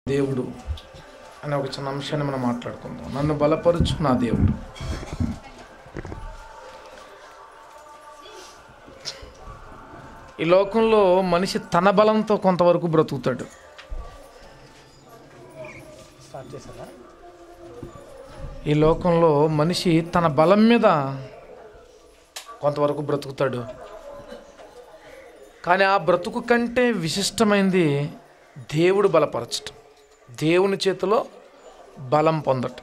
దేవుడు అనే ఒక చిన్న అంశాన్ని మనం మాట్లాడుకుందాం నన్ను బలపరుచు నా దేవుడు ఈ లోకంలో మనిషి తన బలంతో కొంతవరకు బ్రతుకుతాడు స్టార్ట్ చేశారా ఈ లోకంలో మనిషి తన బలం మీద కొంతవరకు బ్రతుకుతాడు కానీ ఆ బ్రతుకు కంటే విశిష్టమైంది దేవుడు బలపరచటం దేవుని చేతిలో బలం పొందటం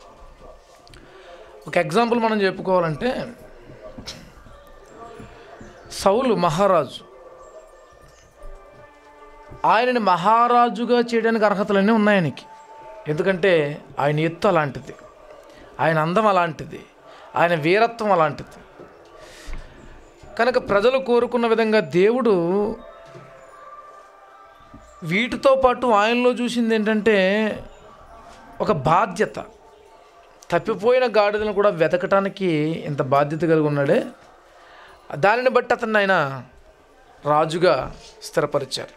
ఒక ఎగ్జాంపుల్ మనం చెప్పుకోవాలంటే సౌలు మహారాజు ఆయనని మహారాజుగా చేయడానికి అర్హతలన్నీ ఉన్నాయి ఆయనకి ఎందుకంటే ఆయన ఎత్తు అలాంటిది ఆయన అందం అలాంటిది ఆయన వీరత్వం అలాంటిది కనుక ప్రజలు కోరుకున్న విధంగా దేవుడు వీటితో పాటు ఆయనలో చూసింది ఏంటంటే ఒక బాధ్యత తప్పిపోయిన గాడిదలను కూడా వెతకటానికి ఇంత బాధ్యత కలిగి ఉన్నాడే దానిని బట్టి అతన్ని ఆయన రాజుగా స్థిరపరిచారు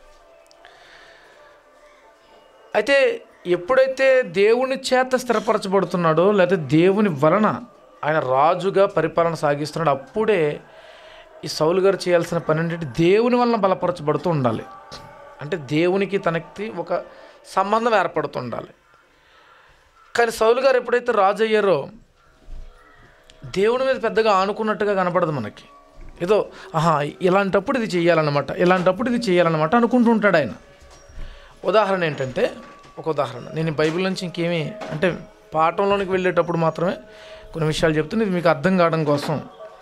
అయితే ఎప్పుడైతే దేవుని చేత స్థిరపరచబడుతున్నాడో లేదా దేవుని వలన ఆయన రాజుగా పరిపాలన సాగిస్తున్నాడు అప్పుడే ఈ సౌలు గారు చేయాల్సిన పని ఏంటంటే దేవుని వలన బలపరచబడుతూ ఉండాలి అంటే దేవునికి తనకి ఒక సంబంధం ఏర్పడుతూ ఉండాలి కానీ సౌలు గారు ఎప్పుడైతే రాజు అయ్యారో దేవుని మీద పెద్దగా ఆనుకున్నట్టుగా కనపడదు మనకి ఏదో ఆహా ఇలాంటప్పుడు ఇది చేయాలన్నమాట ఇలాంటప్పుడు ఇది చేయాలన్నమాట అనుకుంటూ ఉంటాడు ఆయన ఉదాహరణ ఏంటంటే ఒక ఉదాహరణ నేను ఈ బైబిల్ నుంచి ఇంకేమీ అంటే పాఠంలోనికి వెళ్ళేటప్పుడు మాత్రమే కొన్ని విషయాలు చెప్తుంది ఇది మీకు అర్థం కావడం కోసం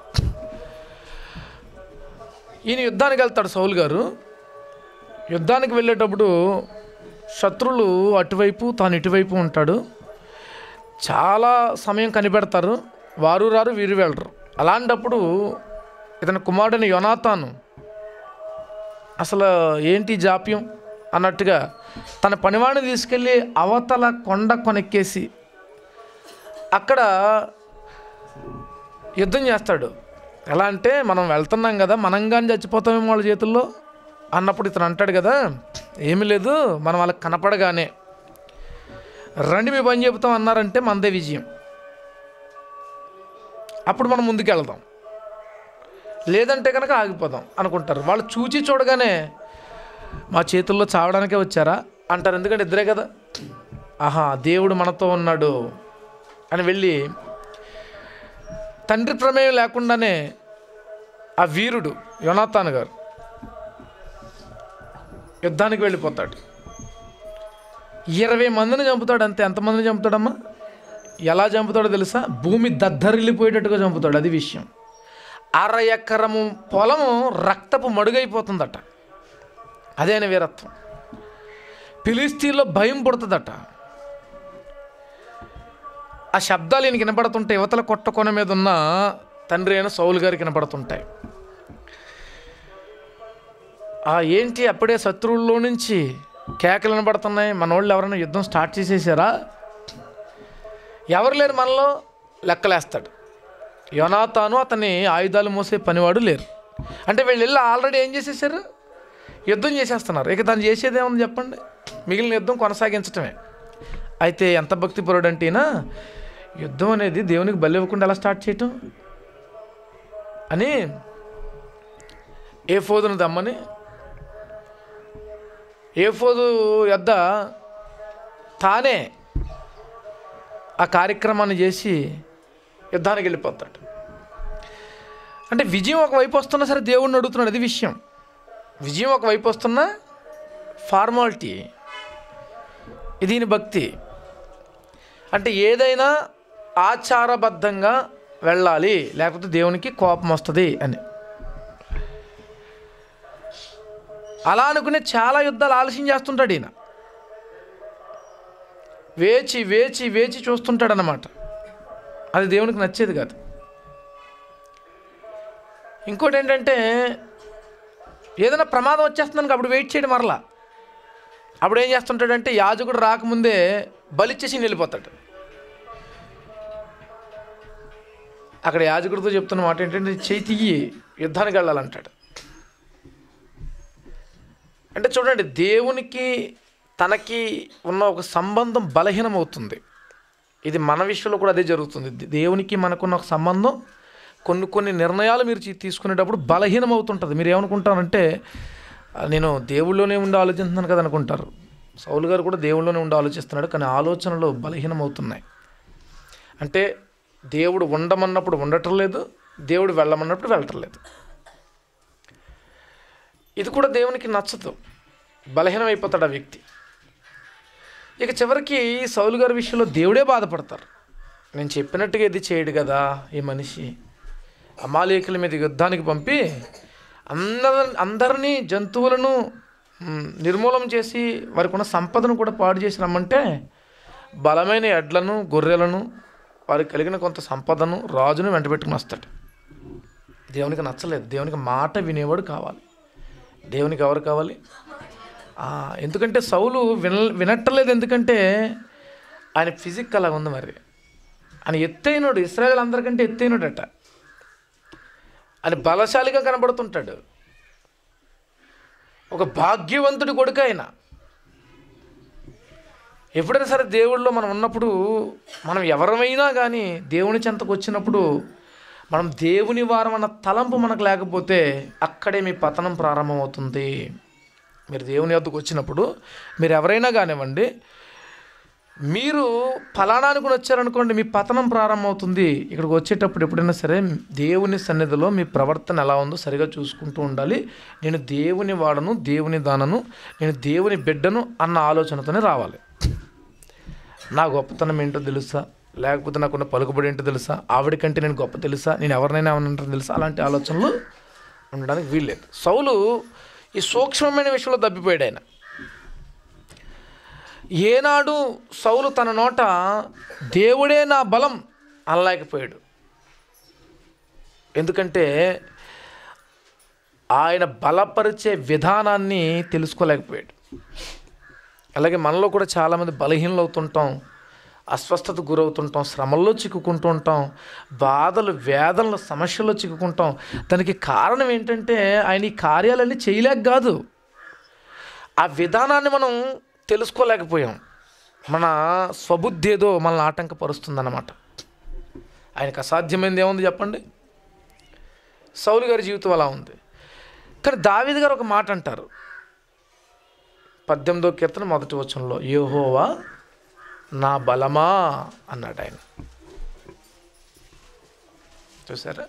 ఈయన యుద్ధానికి వెళ్తాడు సౌలు గారు యుద్ధానికి వెళ్ళేటప్పుడు శత్రువులు అటువైపు తాను ఇటువైపు ఉంటాడు చాలా సమయం కనిపెడతారు వారు రారు వీరు వెళ్ళరు అలాంటప్పుడు ఇతని కుమారుడైన యోనాతాను అసలు ఏంటి జాప్యం అన్నట్టుగా తన పనివాడిని తీసుకెళ్ళి అవతల కొండ కొనెక్కేసి అక్కడ యుద్ధం చేస్తాడు ఎలా అంటే మనం వెళ్తున్నాం కదా మనం కానీ చచ్చిపోతామేమో వాళ్ళ చేతుల్లో అన్నప్పుడు ఇతను అంటాడు కదా ఏమీ లేదు మనం వాళ్ళకి కనపడగానే రండి మీ పని చెబుతాం అన్నారంటే మనదే విజయం అప్పుడు మనం ముందుకు వెళ్దాం లేదంటే కనుక ఆగిపోదాం అనుకుంటారు వాళ్ళు చూచి చూడగానే మా చేతుల్లో చావడానికే వచ్చారా అంటారు ఎందుకంటే ఇద్దరే కదా ఆహా దేవుడు మనతో ఉన్నాడు అని వెళ్ళి తండ్రి ప్రమేయం లేకుండానే ఆ వీరుడు యోనాథాన్ గారు యుద్ధానికి వెళ్ళిపోతాడు ఇరవై మందిని చంపుతాడు అంతే ఎంతమందిని చంపుతాడమ్మా ఎలా చంపుతాడో తెలుసా భూమి దద్దరిల్లిపోయేటట్టుగా చంపుతాడు అది విషయం అర ఎకరము పొలము రక్తపు మడుగైపోతుందట అదే ఆయన వీరత్వం ఫిలిస్తీన్లో భయం పుడుతుందట ఆ శబ్దాలు ఈయనకి వినపడుతుంటాయి యువతల కొట్ట కొన మీద ఉన్న తండ్రి అయిన సౌలు గారికి వినపడుతుంటాయి ఆ ఏంటి అప్పుడే శత్రువుల్లో నుంచి కేకలు వినపడుతున్నాయి మన వాళ్ళు ఎవరైనా యుద్ధం స్టార్ట్ చేసేసారా ఎవరు లేరు మనలో లెక్కలేస్తాడు యోనాతాను అతని ఆయుధాలు మోసే పనివాడు లేరు అంటే వీళ్ళు వెళ్ళి ఆల్రెడీ ఏం చేసేసారు యుద్ధం చేసేస్తున్నారు ఇక తను చేసేది ఏముంది చెప్పండి మిగిలిన యుద్ధం కొనసాగించటమే అయితే ఎంత భక్తిపరుడు అంటేనా యుద్ధం అనేది దేవునికి బలి ఇవ్వకుండా ఎలా స్టార్ట్ చేయటం అని ఏ ఫోదును దమ్మని ఏ ఫోదు యొద్ద తానే ఆ కార్యక్రమాన్ని చేసి యుద్ధానికి వెళ్ళిపోతాడు అంటే విజయం ఒకవైపు వస్తున్నా సరే దేవుడిని అడుగుతున్నాడు అది విషయం విజయం ఒకవైపు వస్తున్నా ఫార్మాలిటీ ఇది ఈయన భక్తి అంటే ఏదైనా ఆచారబద్ధంగా వెళ్ళాలి లేకపోతే దేవునికి కోపం వస్తుంది అని అలా అనుకునే చాలా యుద్ధాలు ఆలస్యం చేస్తుంటాడు ఈయన వేచి వేచి వేచి చూస్తుంటాడు అన్నమాట అది దేవునికి నచ్చేది కాదు ఇంకోటి ఏంటంటే ఏదైనా ప్రమాదం వచ్చేస్తుందని అప్పుడు వెయిట్ చేయడం మరలా అప్పుడు ఏం చేస్తుంటాడంటే యాజకుడు రాకముందే బలిచ్చేసి వెళ్ళిపోతాడు అక్కడ యాజకుడితో చెప్తున్న మాట ఏంటంటే చేయి తియ్యి యుద్ధానికి వెళ్ళాలంటాడు అంటే చూడండి దేవునికి తనకి ఉన్న ఒక సంబంధం బలహీనమవుతుంది ఇది మన విషయంలో కూడా అదే జరుగుతుంది దే- దేవునికి మనకున్న ఒక సంబంధం కొన్ని కొన్ని నిర్ణయాలు మీరు తీ- తీసుకునేటప్పుడు బలహీనం అవుతుంటుంది మీరు ఏమనుకుంటారంటే "ఆ, నేను దేవుళ్ళలోనే ఉండి ఆలోచిస్తున్నాను కదా అనుకుంటారు సౌలు గారు కూడా దేవుళ్ళలోనే ఉండి ఆలోచిస్తున్నాడు కానీ ఆలోచనలు బలహీనం అవుతున్నాయి అంటే దేవుడు ఉండమన్నప్పుడు ఉండటం లేదు దేవుడు వెళ్ళమన్నప్పుడు వెళ్ళటం లేదు ఇది కూడా దేవునికి నచ్చదు బలహీనం అయిపోతాడు ఆ వ్యక్తి ఇక చివరికి సౌలు గారి విషయంలో దేవుడే బాధపడతారు నేను చెప్పినట్టుగా ఇది చేయడు కదా ఈ మనిషి అమాలేకుల మీద యుద్ధానికి పంపి అందరి అందరినీ జంతువులను మ్, నిర్మూలన చేసి వారికి ఉన్న సంపదను కూడా పాడు చేసి రమ్మంటే బలమైన ఎడ్లను గొర్రెలను వారికి కలిగిన కొంత సంపదను రాజును వెంటబెట్టుకుని వస్తాడు దేవునికి నచ్చలేదు దేవునికి మాట వినేవాడు కావాలి దేవునికి ఎవరు కావాలి ఆ, ఎందుకంటే సౌలు విన వినట్టలేదు ఎందుకంటే ఆయన ఫిజిక్ అలా ఉంది మరి ఆయన ఎత్తైనడు ఇస్రాయల్ అందరికంటే ఎత్తైనడట ఆయన బలశాలిగా కనబడుతుంటాడు ఒక భాగ్యవంతుడి కొడుకు ఆయన ఎప్పుడైనా సరే దేవుళ్ళలో మనం ఉన్నప్పుడు మనం ఎవరమైనా కానీ దేవుని చెంతకు వచ్చినప్పుడు మనం దేవుని వారం అన్న తలంపు మనకు లేకపోతే అక్కడే మీ పతనం ప్రారంభమవుతుంది మీరు దేవుని వద్దకు వచ్చినప్పుడు మీరు ఎవరైనా కానివ్వండి మీరు ఫలానా అనుకుని వచ్చారనుకోండి మీ పతనం ప్రారంభమవుతుంది ఇక్కడికి వచ్చేటప్పుడు ఎప్పుడైనా సరే దేవుని సన్నిధిలో మీ ప్రవర్తన ఎలా ఉందో సరిగా చూసుకుంటూ ఉండాలి నేను దేవుని వాడను దేవుని దానను నేను దేవుని బిడ్డను అన్న ఆలోచనతోనే రావాలి నా గొప్పతనం ఏంటో తెలుసా లేకపోతే నాకున్న పలుకుబడి ఏంటో తెలుసా ఆవిడకంటే నేను గొప్ప తెలుసా నేను ఎవరినైనా ఏమన్నా తెలుసా అలాంటి ఆలోచనలు ఉండడానికి వీల్లేదు సౌలు ఈ సూక్ష్మమైన విషయంలో తప్పిపోయాడు ఆయన ఏనాడు సౌలు తన నోట దేవుడే నా బలం అనలేకపోయాడు ఎందుకంటే ఆయన బలపరిచే విధానాన్ని తెలుసుకోలేకపోయాడు అలాగే మనలో కూడా చాలామంది బలహీనలు అవుతుంటాం అస్వస్థత గురవుతుంటాం శ్రమల్లో చిక్కుకుంటూ ఉంటాం బాధలు వేదనలు సమస్యల్లో చిక్కుకుంటాం దానికి కారణం ఏంటంటే ఆయన ఈ కార్యాలన్నీ చేయలేక కాదు ఆ విధానాన్ని మనం తెలుసుకోలేకపోయాం మన స్వబుద్ధి ఏదో మనల్ని ఆటంకపరుస్తుందన్నమాట ఆయనకు అసాధ్యమైనది ఏముంది చెప్పండి సౌలు గారి జీవితం అలా ఉంది కానీ దావీద్ గారు ఒక మాట అంటారు పద్దెనిమిదో కీర్తన మొదటి వచనంలో యోహోవా నా బలమా అన్నాడు ఆయన చూసారా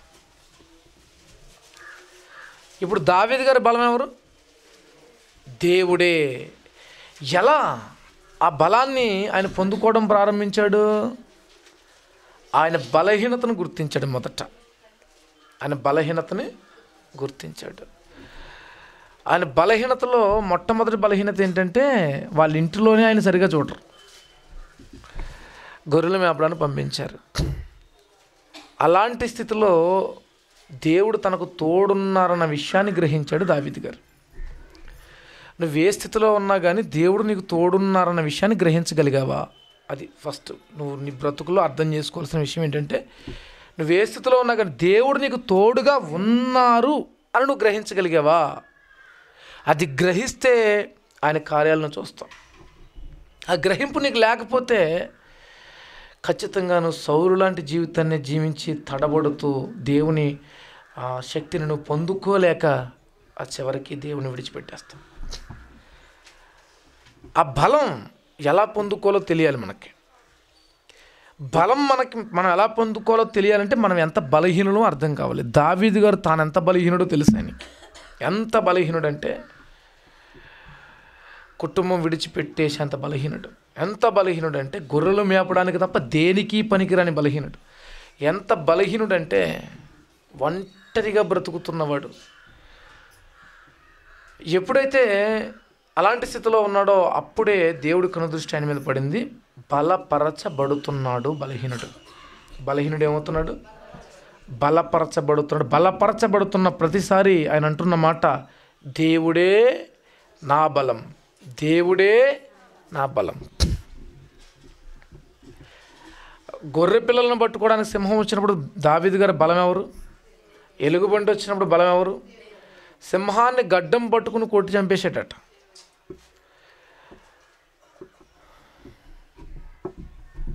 ఇప్పుడు దావీద్ గారి బలం ఎవరు దేవుడే ఎలా ఆ బలాన్ని ఆయన పొందుకోవడం ప్రారంభించాడు ఆయన బలహీనతను గుర్తించాడు మొదట ఆయన బలహీనతని గుర్తించాడు ఆయన బలహీనతలో మొట్టమొదటి బలహీనత ఏంటంటే వాళ్ళ ఇంటిలోనే ఆయన సరిగా చూడరు గొర్రెల మేపడానికి పంపించారు అలాంటి స్థితిలో దేవుడు తనకు తోడున్నారన్న విషయాన్ని గ్రహించాడు దావిద్ గారు నువ్వు ఏ స్థితిలో ఉన్నా కానీ దేవుడు నీకు తోడున్నారన్న విషయాన్ని గ్రహించగలిగావా అది ఫస్ట్ నువ్వు నీ బ్రతుకులో అర్థం చేసుకోవాల్సిన విషయం ఏంటంటే నువ్వు ఏ స్థితిలో ఉన్నా కానీ దేవుడు నీకు తోడుగా ఉన్నారు అని నువ్వు గ్రహించగలిగావా అది గ్రహిస్తే ఆయన కార్యాలను చూస్తాం ఆ గ్రహింపు నీకు లేకపోతే ఖచ్చితంగా నువ్వు సౌరు లాంటి జీవితాన్ని జీవించి తడబడుతూ దేవుని ఆ, శక్తిని నువ్వు పొందుకోలేక ఆ చివరికి దేవుని విడిచిపెట్టేస్తావు ఆ బలం ఎలా పొందుకోవాలో తెలియాలి మనకి బలం మనకి మనం ఎలా పొందుకోవాలో తెలియాలంటే మనం ఎంత బలహీనులో అర్థం కావాలి దావీదు గారు తాను ఎంత బలహీనుడో తెలుసు ఆయనకి ఎంత బలహీనుడంటే కుటుంబం విడిచిపెట్టేసి అంత బలహీనుడు ఎంత బలహీనుడు అంటే గొర్రెలు మేపడానికి తప్ప దేనికి పనికిరాని బలహీనుడు ఎంత బలహీనుడంటే ఒంటరిగా బ్రతుకుతున్నవాడు ఎప్పుడైతే అలాంటి స్థితిలో ఉన్నాడో అప్పుడే దేవుడి కనుదృష్టి ఆయన మీద పడింది బలపరచబడుతున్నాడు బలహీనుడు బలహీనుడు ఏమవుతున్నాడు బలపరచబడుతున్నాడు బలపరచబడుతున్న ప్రతిసారి ఆయన అంటున్న మాట దేవుడే నా బలం దేవుడే నా బలం గొర్రె పిల్లలను పట్టుకోవడానికి సింహం వచ్చినప్పుడు దావీదు గారి బలం ఎవరు ఎలుగుబంటి వచ్చినప్పుడు బలం ఎవరు సింహాన్ని గడ్డం పట్టుకుని కొట్టి చంపేసేటట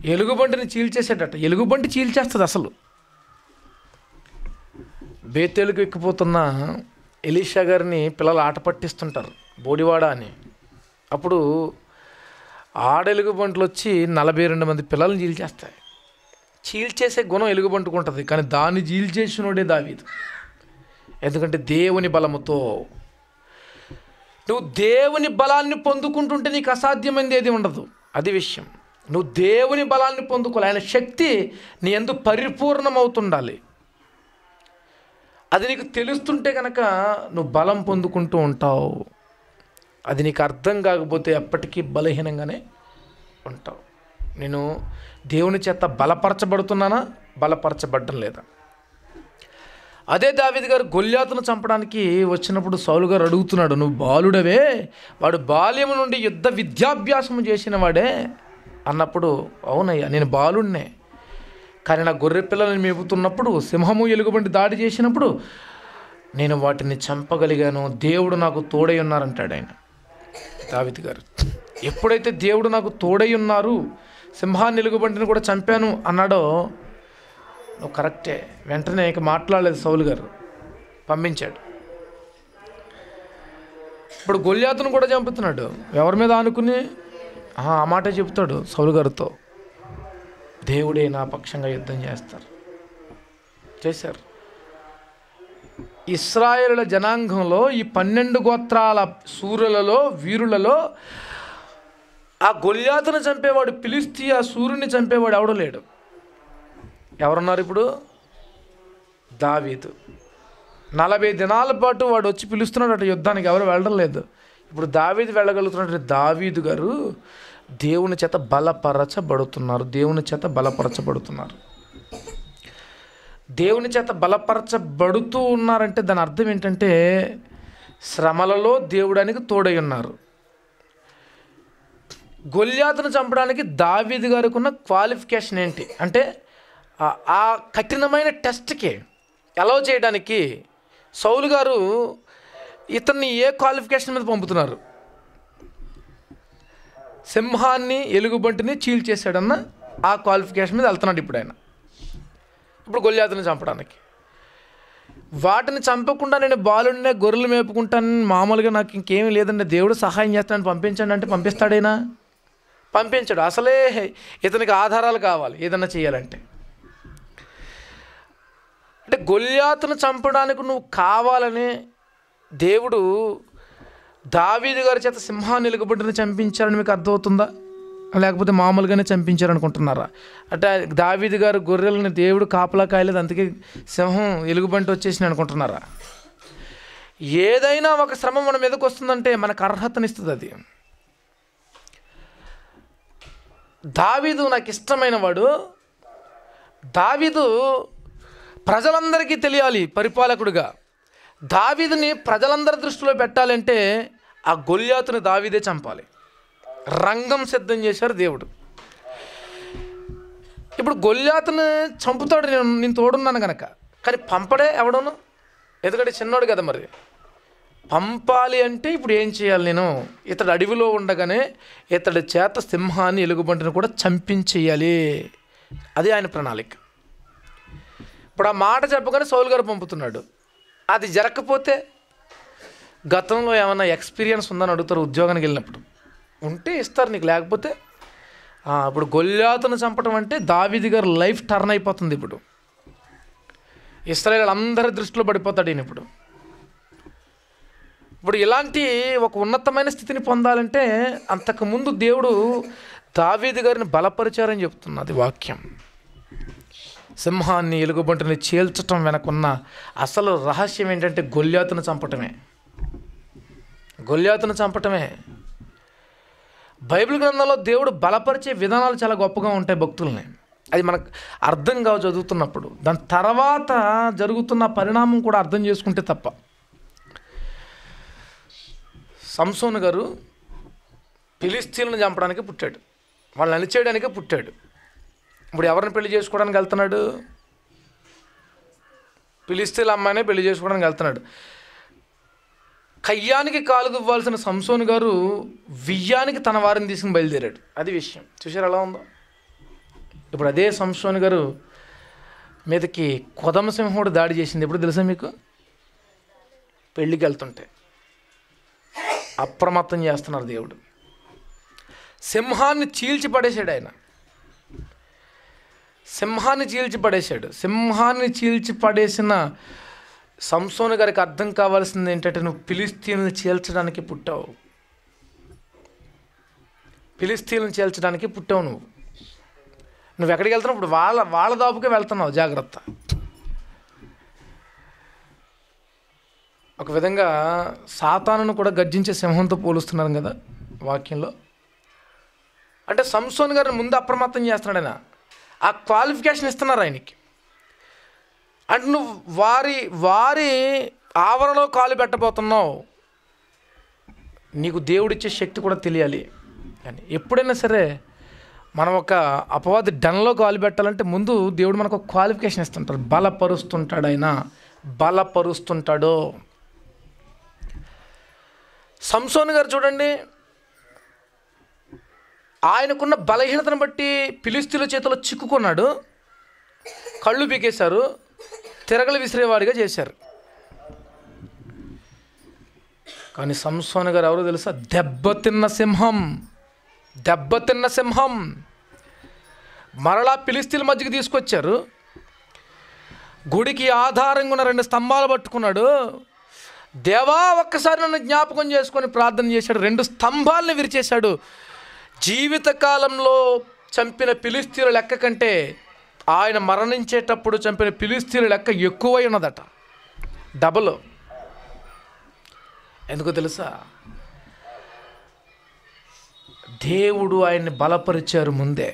ఎలుగుబంటిని చీల్చేసేటట్ట ఎలుగుబంటి చీల్చేస్తుంది అసలు బేతేలుకు ఎక్కిపోతున్న ఎలీషా గారిని పిల్లలు ఆట పట్టిస్తుంటారు బోడివాడ అని అప్పుడు ఆడెలుగుబంట్లు వచ్చి నలభై రెండు మంది పిల్లల్ని చీల్చేస్తాయి చీల్చేసే గుణం ఎలుగుబంటుకు ఉంటుంది కానీ దాన్ని చీల్చేసినోడే దావీదు ఎందుకంటే దేవుని బలముతో నువ్వు దేవుని బలాన్ని పొందుకుంటుంటే నీకు అసాధ్యమైనది ఏది ఉండదు అది విషయం నువ్వు దేవుని బలాన్ని పొందుకోవాలి ఆయన శక్తి నీ ఎందు పరిపూర్ణమవుతుండాలి అది నీకు తెలుస్తుంటే కనుక నువ్వు బలం పొందుకుంటూ ఉంటావు అది నీకు అర్థం కాకపోతే ఎప్పటికీ బలహీనంగానే ఉంటావు నేను దేవుని చేత బలపరచబడుతున్నానా బలపరచబడ్డం లేదా అదే దావిద్ గారు గొల్యాతును చంపడానికి వచ్చినప్పుడు సౌలు గారు అడుగుతున్నాడు నువ్వు బాలుడవే వాడు బాల్యం నుండి యుద్ధ విద్యాభ్యాసం చేసిన వాడే అన్నప్పుడు అవునయ్యా నేను బాలుడినే కానీ నా గొర్రె పిల్లల్ని మేపుతున్నప్పుడు సింహము ఎలుగుబంటి దాడి చేసినప్పుడు నేను వాటిని చంపగలిగాను దేవుడు నాకు తోడై ఉన్నారంటాడు ఆయన దావిద్ గారు ఎప్పుడైతే దేవుడు నాకు తోడై ఉన్నారు సింహాన్ని ఎలుగుబంటిని కూడా చంపాను అన్నాడో నువ్వు కరెక్టే వెంటనే ఇక మాట్లాడలేదు సౌలు గారు పంపించాడు ఇప్పుడు గొల్యాతును కూడా చంపుతున్నాడు ఎవరి మీద ఆనుకుని ఆ ఆ మాటే చెప్తాడు సౌలు గారితో దేవుడే నా పక్షంగా యుద్ధం చేస్తారు చేశారు ఇస్రాయేలుల జనాంగంలో ఈ పన్నెండు గోత్రాల సూర్యులలో వీరులలో ఆ గొల్యాతును చంపేవాడు పిలిస్తే ఆ సూర్యుని చంపేవాడు ఎవడో లేడు ఎవరున్నారు ఇప్పుడు దావీదు నలభై దినాల పాటు వాడు వచ్చి పిలుస్తున్నాడు అటు యుద్ధానికి ఎవరు వెళ్ళడం లేదు ఇప్పుడు దావీదు వెళ్ళగలుగుతున్నట్టు దావీదు గారు దేవుని చేత బలపరచబడుతున్నారు దేవుని చేత బలపరచబడుతున్నారు దేవుని చేత బలపరచబడుతూ ఉన్నారంటే దాని అర్థం ఏంటంటే శ్రమలలో దేవుడానికి తోడై ఉన్నారు గొల్యాతును చంపడానికి దావీదు గారికి ఉన్న క్వాలిఫికేషన్ ఏంటి అంటే ఆ- ఆ కఠినమైన టెస్ట్కి అలౌ చేయడానికి సౌలు గారు ఇతన్ని ఏ క్వాలిఫికేషన్ మీద పంపుతున్నారు సింహాన్ని ఎలుగుబంటిని చీల్చేశాడన్న ఆ క్వాలిఫికేషన్ మీద వెళ్తున్నాడు ఇప్పుడు ఆయన ఇప్పుడు గొల్యాతుని చంపడానికి వాటిని చంపకుండా నేను బాలుడినే గొర్రెలు మేపుకుంటాను మామూలుగా నాకు ఇంకేమీ లేదండి దేవుడు సహాయం చేస్తానని పంపించండి అంటే పంపిస్తాడైనా పంపించాడు అసలే ఇతనికి ఆధారాలు కావాలి ఏదన్నా చేయాలంటే అంటే గొల్యాతును చంపడానికి నువ్వు కావాలని దేవుడు దావీదు గారి చేత సింహాన్ని ఎలుగుబడిని చంపించారని మీకు అర్థమవుతుందా లేకపోతే మామూలుగానే చంపించారనుకుంటున్నారా అంటే దావీదు గారు గొర్రెలని దేవుడు కాపలా కాయలేదు అందుకే సింహం ఎలుగుబంటి వచ్చేసింది అనుకుంటున్నారా ఏదైనా ఒక శ్రమ మన మీదకి వస్తుందంటే మనకు అర్హతనిస్తుంది అది దావీదు నాకు ఇష్టమైన వాడు దావీదు ప్రజలందరికీ తెలియాలి పరిపాలకుడిగా దావీదుని ప్రజలందరి దృష్టిలో పెట్టాలంటే ఆ గొల్యాతుని దావీదే చంపాలి రంగం సిద్ధం చేశారు దేవుడు ఇప్పుడు గొల్యాతుని చంపుతాడు నేను నేను తోడున్నాను కనుక కానీ పంపడే ఎవడను ఎందుకంటే చిన్నోడు కదా మరి పంపాలి అంటే ఇప్పుడు ఏం చేయాలి నేను ఇతడు అడవిలో ఉండగానే ఇతడి చేత సింహాన్ని ఎలుగుబంటిని కూడా చంపించేయాలి అది ఆయన ప్రణాళిక ఇప్పుడు ఆ మాట చెప్పగానే సౌలు గారు పంపుతున్నాడు అది జరగకపోతే గతంలో ఏమైనా ఎక్స్పీరియన్స్ ఉందని అడుగుతారు ఉద్యోగానికి వెళ్ళినప్పుడు ఉంటే ఇస్తారు నీకు లేకపోతే ఆ, ఇప్పుడు గొల్లాతును చంపడం అంటే దావీది గారు లైఫ్ టర్న్ అయిపోతుంది ఇప్పుడు ఇస్రాయల్ అందరి దృష్టిలో పడిపోతాడు ఈయన ఇప్పుడు ఇప్పుడు ఇలాంటి ఒక ఉన్నతమైన స్థితిని పొందాలంటే అంతకుముందు దేవుడు దావీది గారిని బలపరిచారని చెప్తున్నది వాక్యం సింహాన్ని ఎలుగుబంటిని చీల్చటం వెనకున్న అసలు రహస్యం ఏంటంటే గొల్యాతును చంపటమే గొల్యాతును చంపటమే బైబిల్ గ్రంథంలో దేవుడు బలపరిచే విధానాలు చాలా గొప్పగా ఉంటాయి భక్తుల్ని అది మనకు అర్థం కావు చదువుతున్నప్పుడు దాని తర్వాత జరుగుతున్న పరిణామం కూడా అర్థం చేసుకుంటే తప్ప సంసోన్ గారు ఫిలిస్తీన్లను చంపడానికి పుట్టాడు వాళ్ళని అణిచేయడానికే పుట్టాడు ఇప్పుడు ఎవరిని పెళ్లి చేసుకోవడానికి వెళ్తున్నాడు ఫిలిస్తీన్ల అమ్మాయినే పెళ్లి చేసుకోవడానికి వెళ్తున్నాడు కయ్యానికి కాలు దువ్వాల్సిన సంసోన్ గారు వియ్యానికి తన వారిని తీసుకుని బయలుదేరాడు అది విషయం చూసారు ఎలా ఉందో ఇప్పుడు అదే సంసోన్ గారు మీదకి కొదమ సింహుడు దాడి చేసింది ఎప్పుడు తెలుసా మీకు పెళ్ళికి వెళ్తుంటే అప్రమత్తం చేస్తున్నారు దేవుడు సింహాన్ని చీల్చి పడేశాడు ఆయన సింహాన్ని చీల్చి పడేశాడు సింహాన్ని చీల్చి పడేసిన సంసోను గారికి అర్థం కావాల్సింది ఏంటంటే నువ్వు పిలిస్తీన్లు చీల్చడానికి పుట్టావు పిలిస్తీన్లను చీల్చడానికి పుట్టావు నువ్వు నువ్వు ఎక్కడికి వెళ్తున్నావు ఇప్పుడు వాళ్ళ వాళ్ళ దాపుకే వెళ్తున్నావు జాగ్రత్త ఒక విధంగా సాతానును కూడా గర్జించే సింహంతో పోలుస్తున్నారు కదా వాక్యంలో అంటే సంసోన్ గారిని ముందు అప్రమత్తం చేస్తున్నాడు ఆయన ఆ క్వాలిఫికేషన్ ఇస్తున్నారు ఆయనకి అంటే నువ్వు వారి వారి ఆవరణలో కాలు పెట్టబోతున్నావు నీకు దేవుడిచ్చే శక్తి కూడా తెలియాలి అని ఎప్పుడైనా సరే మనం ఒక అపవాది డన్లో కాలు పెట్టాలంటే ముందు దేవుడు మనకు ఒక క్వాలిఫికేషన్ ఇస్తుంటారు బలపరుస్తుంటాడు ఆయన బలపరుస్తుంటాడు సంసోన్ గారు చూడండి ఆయనకున్న బలహీనతను బట్టి పిలిస్తీల చేతిలో చిక్కుకున్నాడు కళ్ళు పీకేశారు తిరగలు విసిరేవాడిగా చేశారు కానీ సంసోన్ గారు ఎవరో తెలుసా దెబ్బతిన్న సింహం దెబ్బతిన్న సింహం మరలా పిలిస్తీల మధ్యకి తీసుకొచ్చారు గుడికి ఆధారంగా ఉన్న రెండు స్తంభాలు పట్టుకున్నాడు దేవా ఒక్కసారి నన్ను జ్ఞాపకం చేసుకొని ప్రార్థన చేశాడు రెండు స్తంభాలను విరిచేశాడు జీవితకాలంలో చంపిన పిలిస్తీల లెక్క కంటే ఆయన మరణించేటప్పుడు చంపిన పిలిస్తీల లెక్క ఎక్కువై ఉన్నదట డబల్ ఎందుకో తెలుసా దేవుడు ఆయన్ని బలపరిచారు ముందే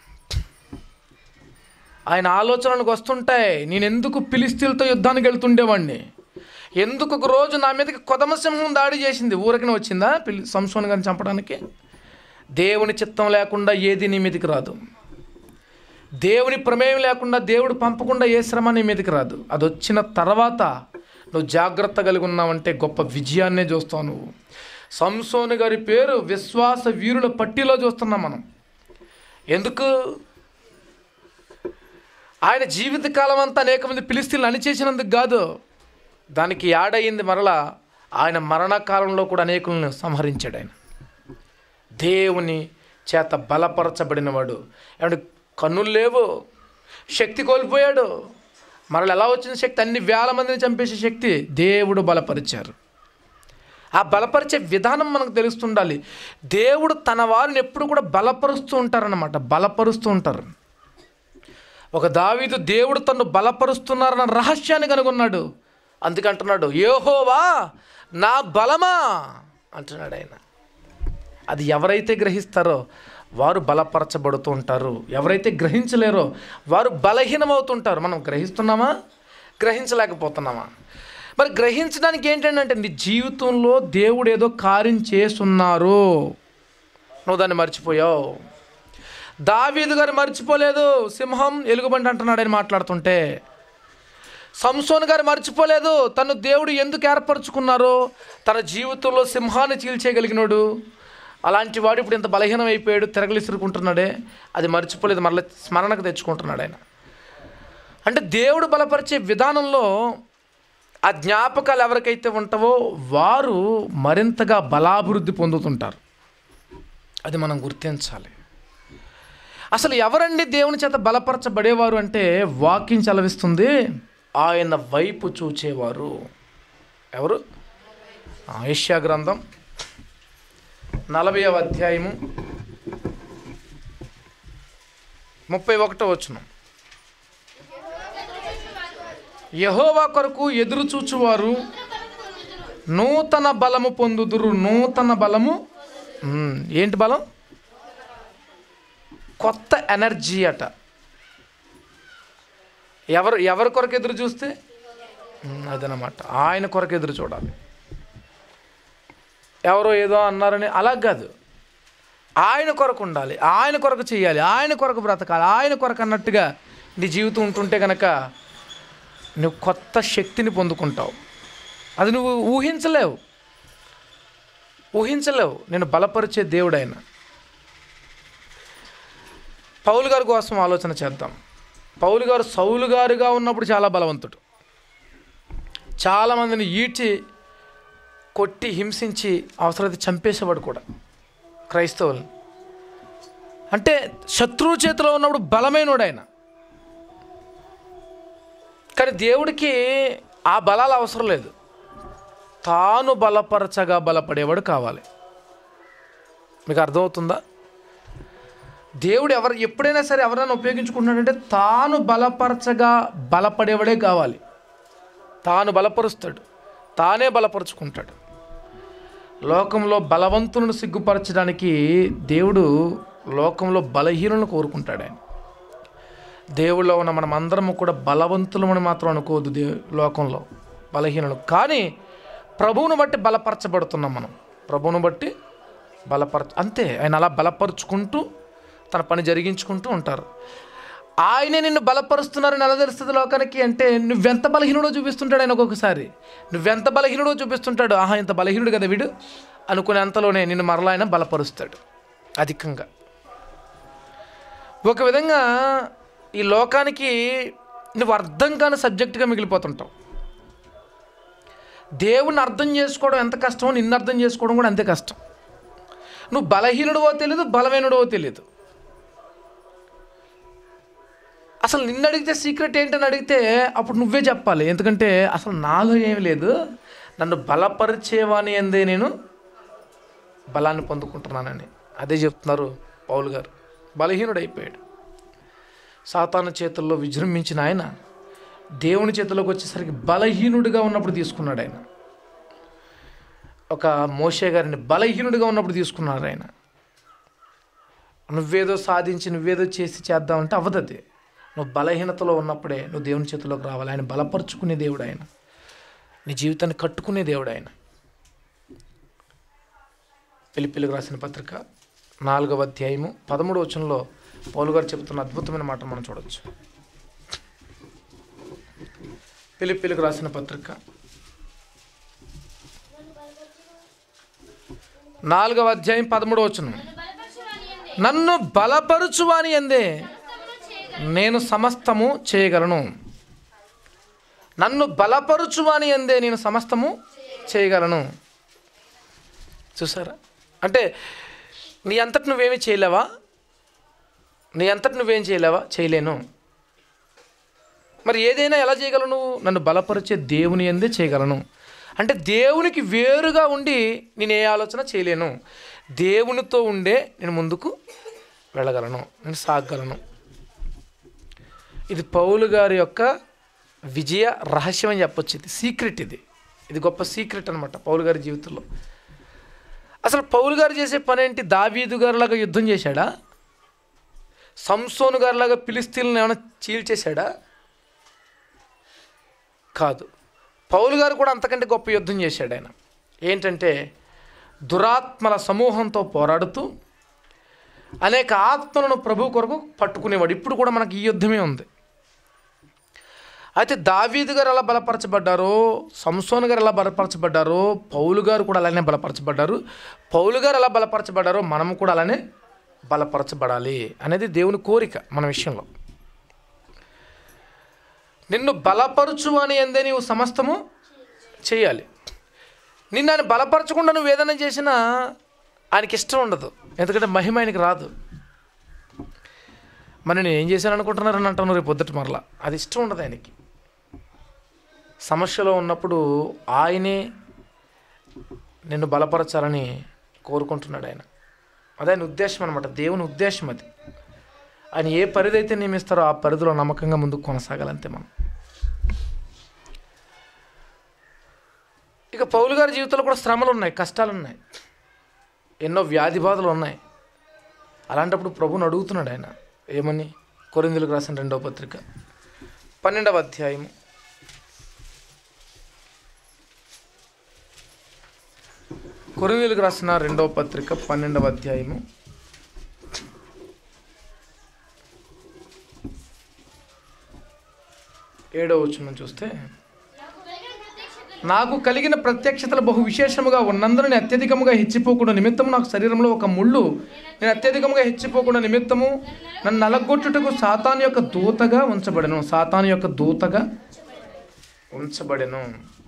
ఆయన ఆలోచనలకు వస్తుంటాయి నేను ఎందుకు పిలిస్తీలతో యుద్ధానికి వెళ్తుండేవాడిని ఎందుకు ఒక రోజు నా మీదకి కొదమసింహం దాడి చేసింది ఊరకనే వచ్చిందా పిలి సంసోన్ గారిని చంపడానికి దేవుని చిత్తం లేకుండా ఏది నీ మీదకి రాదు దేవుని ప్రమేయం లేకుండా దేవుడు పంపకుండా ఏ శ్రమ నీ మీదకి రాదు అది వచ్చిన తర్వాత నువ్వు జాగ్రత్త కలిగి ఉన్నావంటే గొప్ప విజయాన్నే చూస్తావు నువ్వు సంసోని గారి పేరు విశ్వాస వీరుల పట్టిలో చూస్తున్నాం మనం ఎందుకు ఆయన జీవితకాలం అంతా అనేక మంది పిలిస్తీలను అణిచేసినందుకు కాదు దానికి యాడయింది మరలా ఆయన మరణకాలంలో కూడా అనేకులను సంహరించాడు ఆయన దేవుని చేత బలపరచబడినవాడు ఏమంటే కన్నులు లేవు శక్తి కోల్పోయాడు మరలా ఎలా వచ్చిన శక్తి అన్ని వేల మందిని చంపేసే శక్తి దేవుడు బలపరిచారు ఆ బలపరిచే విధానం మనకు తెలుస్తుండాలి దేవుడు తన వారిని ఎప్పుడు కూడా బలపరుస్తూ ఉంటారన్నమాట బలపరుస్తూ ఉంటారు ఒక దావీదు దేవుడు తను బలపరుస్తున్నారన్న రహస్యాన్ని కనుగొన్నాడు అందుకంటున్నాడు ఏహోవా నా బలమా అంటున్నాడు ఆయన అది ఎవరైతే గ్రహిస్తారో వారు బలపరచబడుతూ ఉంటారు ఎవరైతే గ్రహించలేరో వారు బలహీనమవుతుంటారు మనం గ్రహిస్తున్నామా గ్రహించలేకపోతున్నామా మరి గ్రహించడానికి ఏంటంటే నీ జీవితంలో దేవుడు ఏదో కార్యం చేస్తున్నారు నువ్వు దాన్ని మర్చిపోయావు దావీదు గారు మర్చిపోలేదు సింహం ఎలుగుబంటి అంటున్నాడు అని మాట్లాడుతుంటే సంసోన్ గారు మర్చిపోలేదు తను దేవుడు ఎందుకు ఏర్పరచుకున్నారో తన జీవితంలో సింహాన్ని చీల్చేయగలిగినాడు అలాంటి వాడు ఇప్పుడు ఇంత బలహీనం అయిపోయాడు తిరగలిసురుకుంటున్నాడే అది మర్చిపోలేదు మరలా స్మరణకు తెచ్చుకుంటున్నాడు ఆయన అంటే దేవుడు బలపరిచే విధానంలో ఆ జ్ఞాపకాలు ఎవరికైతే ఉంటావో వారు మరింతగా బలాభివృద్ధి పొందుతుంటారు అది మనం గుర్తించాలి అసలు ఎవరండి దేవుని చేత బలపరచబడేవారు అంటే వాక్యం చలవిస్తుంది ఆయన వైపు చూచేవారు ఎవరు ఆ, యెషయా గ్రంథం నలభైవ అధ్యాయము ముప్పై ఒకటో వచ్చును యహోవా కొరకు ఎదురు చూచువారు నూతన బలము పొందుదురు నూతన బలము ఉమ్, ఏంటి బలం కొత్త ఎనర్జీ అట ఎవరు ఎవరి కొరకు ఎదురు చూస్తే ఉమ్, అదనమాట ఆయన కొరకు ఎదురు చూడాలి ఎవరో ఏదో అన్నారని అలా కాదు ఆయన కొరకు ఉండాలి ఆయన కొరకు చేయాలి ఆయన కొరకు బ్రతకాలి ఆయన కొరకు అన్నట్టుగా నీ జీవితం ఉంటుంటే కనుక నువ్వు కొత్త శక్తిని పొందుకుంటావు అది నువ్వు ఊహించలేవు ఊహించలేవు నేను బలపరిచే దేవుడు ఆయన పౌలు గారి కోసం ఆలోచన చేద్దాం పౌలు గారు సౌలు గారుగా ఉన్నప్పుడు చాలా బలవంతుడు చాలామందిని ఈడ్చి కొట్టి హింసించి అవసరమైతే చంపేసేవాడు కూడా క్రైస్తవుల్ని అంటే శత్రువు చేతిలో ఉన్నప్పుడు బలమైనడు ఆయన కానీ దేవుడికి ఆ బలాలు అవసరం లేదు తాను బలపరచగా బలపడేవాడు కావాలి మీకు అర్థమవుతుందా దేవుడు ఎవరు ఎప్పుడైనా సరే ఎవరైనా ఉపయోగించుకుంటున్నాడంటే తాను బలపరచగా బలపడేవాడే కావాలి తాను బలపరుస్తాడు తానే బలపరుచుకుంటాడు లోకంలో బలవంతులను సిగ్గుపరచడానికి దేవుడు లోకంలో బలహీనులను కోరుకుంటాడు ఆయన దేవుళ్ళో ఉన్న మనం అందరము కూడా బలవంతులమని మాత్రం అనుకోవద్దు దే లోకంలో బలహీనులు కానీ ప్రభువును బట్టి బలపరచబడుతున్నాం మనం ప్రభువును బట్టి బలపరచ అంతే ఆయన అలా బలపరుచుకుంటూ తన పని జరిగించుకుంటూ ఉంటారు ఆయనే నిన్ను బలపరుస్తున్నారని ఎలా తెలుస్తుంది లోకానికి అంటే నువ్వెంత బలహీనుడో చూపిస్తుంటాడు ఆయన ఒక్కొక్కసారి నువ్వెంత బలహీనుడో చూపిస్తుంటాడు ఆహా ఇంత బలహీనుడు కదా వీడు అనుకునే అంతలోనే నిన్ను మరలా ఆయన బలపరుస్తాడు అధికంగా ఒక విధంగా ఈ లోకానికి నువ్వు అర్థం కాని సబ్జెక్టుగా మిగిలిపోతుంటావు దేవుణ్ణి అర్థం చేసుకోవడం ఎంత కష్టమో నిన్ను అర్థం చేసుకోవడం కూడా అంతే కష్టం నువ్వు బలహీనుడవో తెలియదు బలమైనడవో తెలియదు అసలు నిన్ను అడిగితే సీక్రెట్ ఏంటని అడిగితే అప్పుడు నువ్వే చెప్పాలి ఎందుకంటే అసలు నాలో ఏమి లేదు నన్ను బలపరిచేవాని అందే నేను బలాన్ని పొందుకుంటున్నానని అదే చెప్తున్నారు పౌలు గారు బలహీనుడైపోయాడు సాతాను చేతుల్లో విజృంభించిన ఆయన దేవుని చేతిలోకి వచ్చేసరికి బలహీనుడిగా ఉన్నప్పుడు తీసుకున్నాడు ఆయన ఒక మోషే గారిని బలహీనుడిగా ఉన్నప్పుడు తీసుకున్నారు ఆయన నువ్వేదో సాధించి నువ్వేదో చేసి చేద్దామంటే అవ్వదు అది నువ్వు బలహీనతలో ఉన్నప్పుడే నువ్వు దేవుని చేతిలోకి రావాలి ఆయన బలపరుచుకునే దేవుడు ఆయన నీ జీవితాన్ని కట్టుకునే దేవుడు ఆయన పిలిపిలికి రాసిన పత్రిక నాలుగవ అధ్యాయము పదమూడు వచనంలో పౌలు గారు చెబుతున్న అద్భుతమైన మాట మనం చూడొచ్చు పిలిపిలికి రాసిన పత్రిక నాలుగవ అధ్యాయం పదమూడు వచనం నన్ను బలపరుచువాని ఎందే నేను సమస్తము చేయగలను నన్ను బలపరుచువాని ఎందే నేను సమస్తము చేయగలను చూసారా అంటే నీ అంతటి నువ్వేమీ చేయలేవా నీ అంతటి నువ్వేం చేయలేవా చేయలేను మరి ఏదైనా ఎలా చేయగలను నువ్వు నన్ను బలపరిచే దేవుని ఎందే చేయగలను అంటే దేవునికి వేరుగా ఉండి నేను ఏ ఆలోచన చేయలేను దేవునితో ఉండే నేను ముందుకు వెళ్ళగలను నేను సాగలను ఇది పౌలు గారి యొక్క విజయ రహస్యం అని చెప్పొచ్చు ఇది సీక్రెట్ ఇది ఇది గొప్ప సీక్రెట్ అనమాట పౌలు గారి జీవితంలో అసలు పౌలు గారు చేసే పని ఏంటి దావీదు గారిలాగా యుద్ధం చేశాడా సంసోను గారిలాగా పిలిస్తీలను ఏమైనా చీల్చేశాడా కాదు పౌలు గారు కూడా అంతకంటే గొప్ప యుద్ధం చేశాడు ఆయన ఏంటంటే దురాత్మల సమూహంతో పోరాడుతూ అనేక ఆత్మలను ప్రభు కొరకు పట్టుకునేవాడు ఇప్పుడు కూడా మనకి ఈ యుద్ధమే ఉంది అయితే దావీదు గారు ఎలా బలపరచబడ్డారో సంసోన్ గారు ఎలా బలపరచబడ్డారో పౌలు గారు కూడా అలానే బలపరచబడ్డారు పౌలు గారు ఎలా బలపరచబడ్డారో మనం కూడా అలానే బలపరచబడాలి అనేది దేవుని కోరిక మన విషయంలో నిన్ను బలపరచు అని ఎందే నీవు సమస్తము చేయాలి నిన్ను ఆయన బలపరచకుండా నువ్వు ఏదైనా చేసినా ఆయనకి ఇష్టం ఉండదు ఎందుకంటే మహిమ ఆయనకి రాదు మరి నేను ఏం చేశాను అనుకుంటున్నారని అంటాను రేపు పొద్దుట మరలా అది ఇష్టం ఉండదు ఆయనకి సమస్యలో ఉన్నప్పుడు ఆయనే నిన్ను బలపరచాలని కోరుకుంటున్నాడు ఆయన అదే ఆయన ఉద్దేశం అనమాట దేవుని ఉద్దేశం అది ఆయన ఏ పరిధి అయితే నియమిస్తారో ఆ పరిధిలో నమ్మకంగా ముందుకు కొనసాగాలంతే మనం ఇక పౌలు గారి జీవితంలో కూడా శ్రమలు ఉన్నాయి కష్టాలు ఉన్నాయి ఎన్నో వ్యాధి బాధలు ఉన్నాయి అలాంటప్పుడు ప్రభుని అడుగుతున్నాడు ఆయన ఏమని కొరిందులకు రాసిన రెండవ పత్రిక పన్నెండవ అధ్యాయము కొరిందులకు రాసిన రెండవ పత్రిక పన్నెండవ అధ్యాయము ఏడవ వచనం చూస్తే నాకు కలిగిన ప్రత్యక్షతలు నాకు కలిగిన ప్రత్యక్షతలు బహు విశేషముగా ఉన్నందున నేను అత్యధికముగా హెచ్చిపోకుండా నిమిత్తము నాకు శరీరంలో ఒక ముళ్ళు నేను అత్యధికముగా హెచ్చిపోకుండా నిమిత్తము నన్ను నలగొట్టుటకు సాతాను యొక్క దూతగా ఉంచబడెను సాతాను యొక్క దూతగా ఉంచబడెను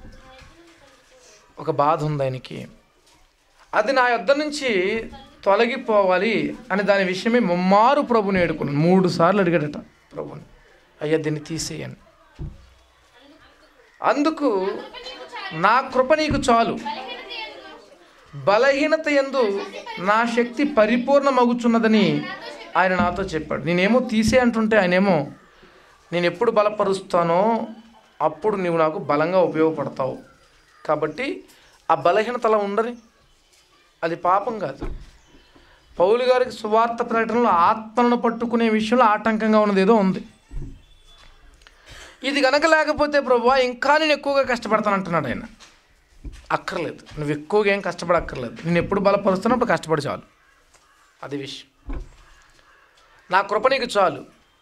ఒక బాధ ఉంది ఆయనకి అది నా యొద్ద నుంచి తొలగిపోవాలి అని దాని విషయమే ముమ్మారు ప్రభుని ఏడుకున్నాను మూడు సార్లు అడిగాడట ప్రభుని అయ్యా దీన్ని తీసేయను అందుకు నా కృప నీకు చాలు బలహీనత ఎందు నా శక్తి పరిపూర్ణమగుచున్నదని ఆయన నాతో చెప్పాడు నేనేమో తీసే అంటుంటే ఆయనేమో నేను ఎప్పుడు బలపరుస్తానో అప్పుడు నీవు నాకు బలంగా ఉపయోగపడతావు కాబట్టి ఆ బలహీనత అలా ఉండని అది పాపం కాదు పౌలు గారికి సువార్త ప్రకటనలో ఆత్మలను పట్టుకునే విషయంలో ఆటంకంగా ఉన్నది ఏదో ఉంది ఇది కనుక లేకపోతే ప్రభు ఇంకా నేను ఎక్కువగా కష్టపడతాను అంటున్నాడు ఆయన అక్కర్లేదు నువ్వు ఎక్కువగా ఏం కష్టపడక్కర్లేదు నేను ఎప్పుడు బలపరుస్తున్నప్పుడు కష్టపడి చాలు అది విషయం నా కృప నీకు చాలు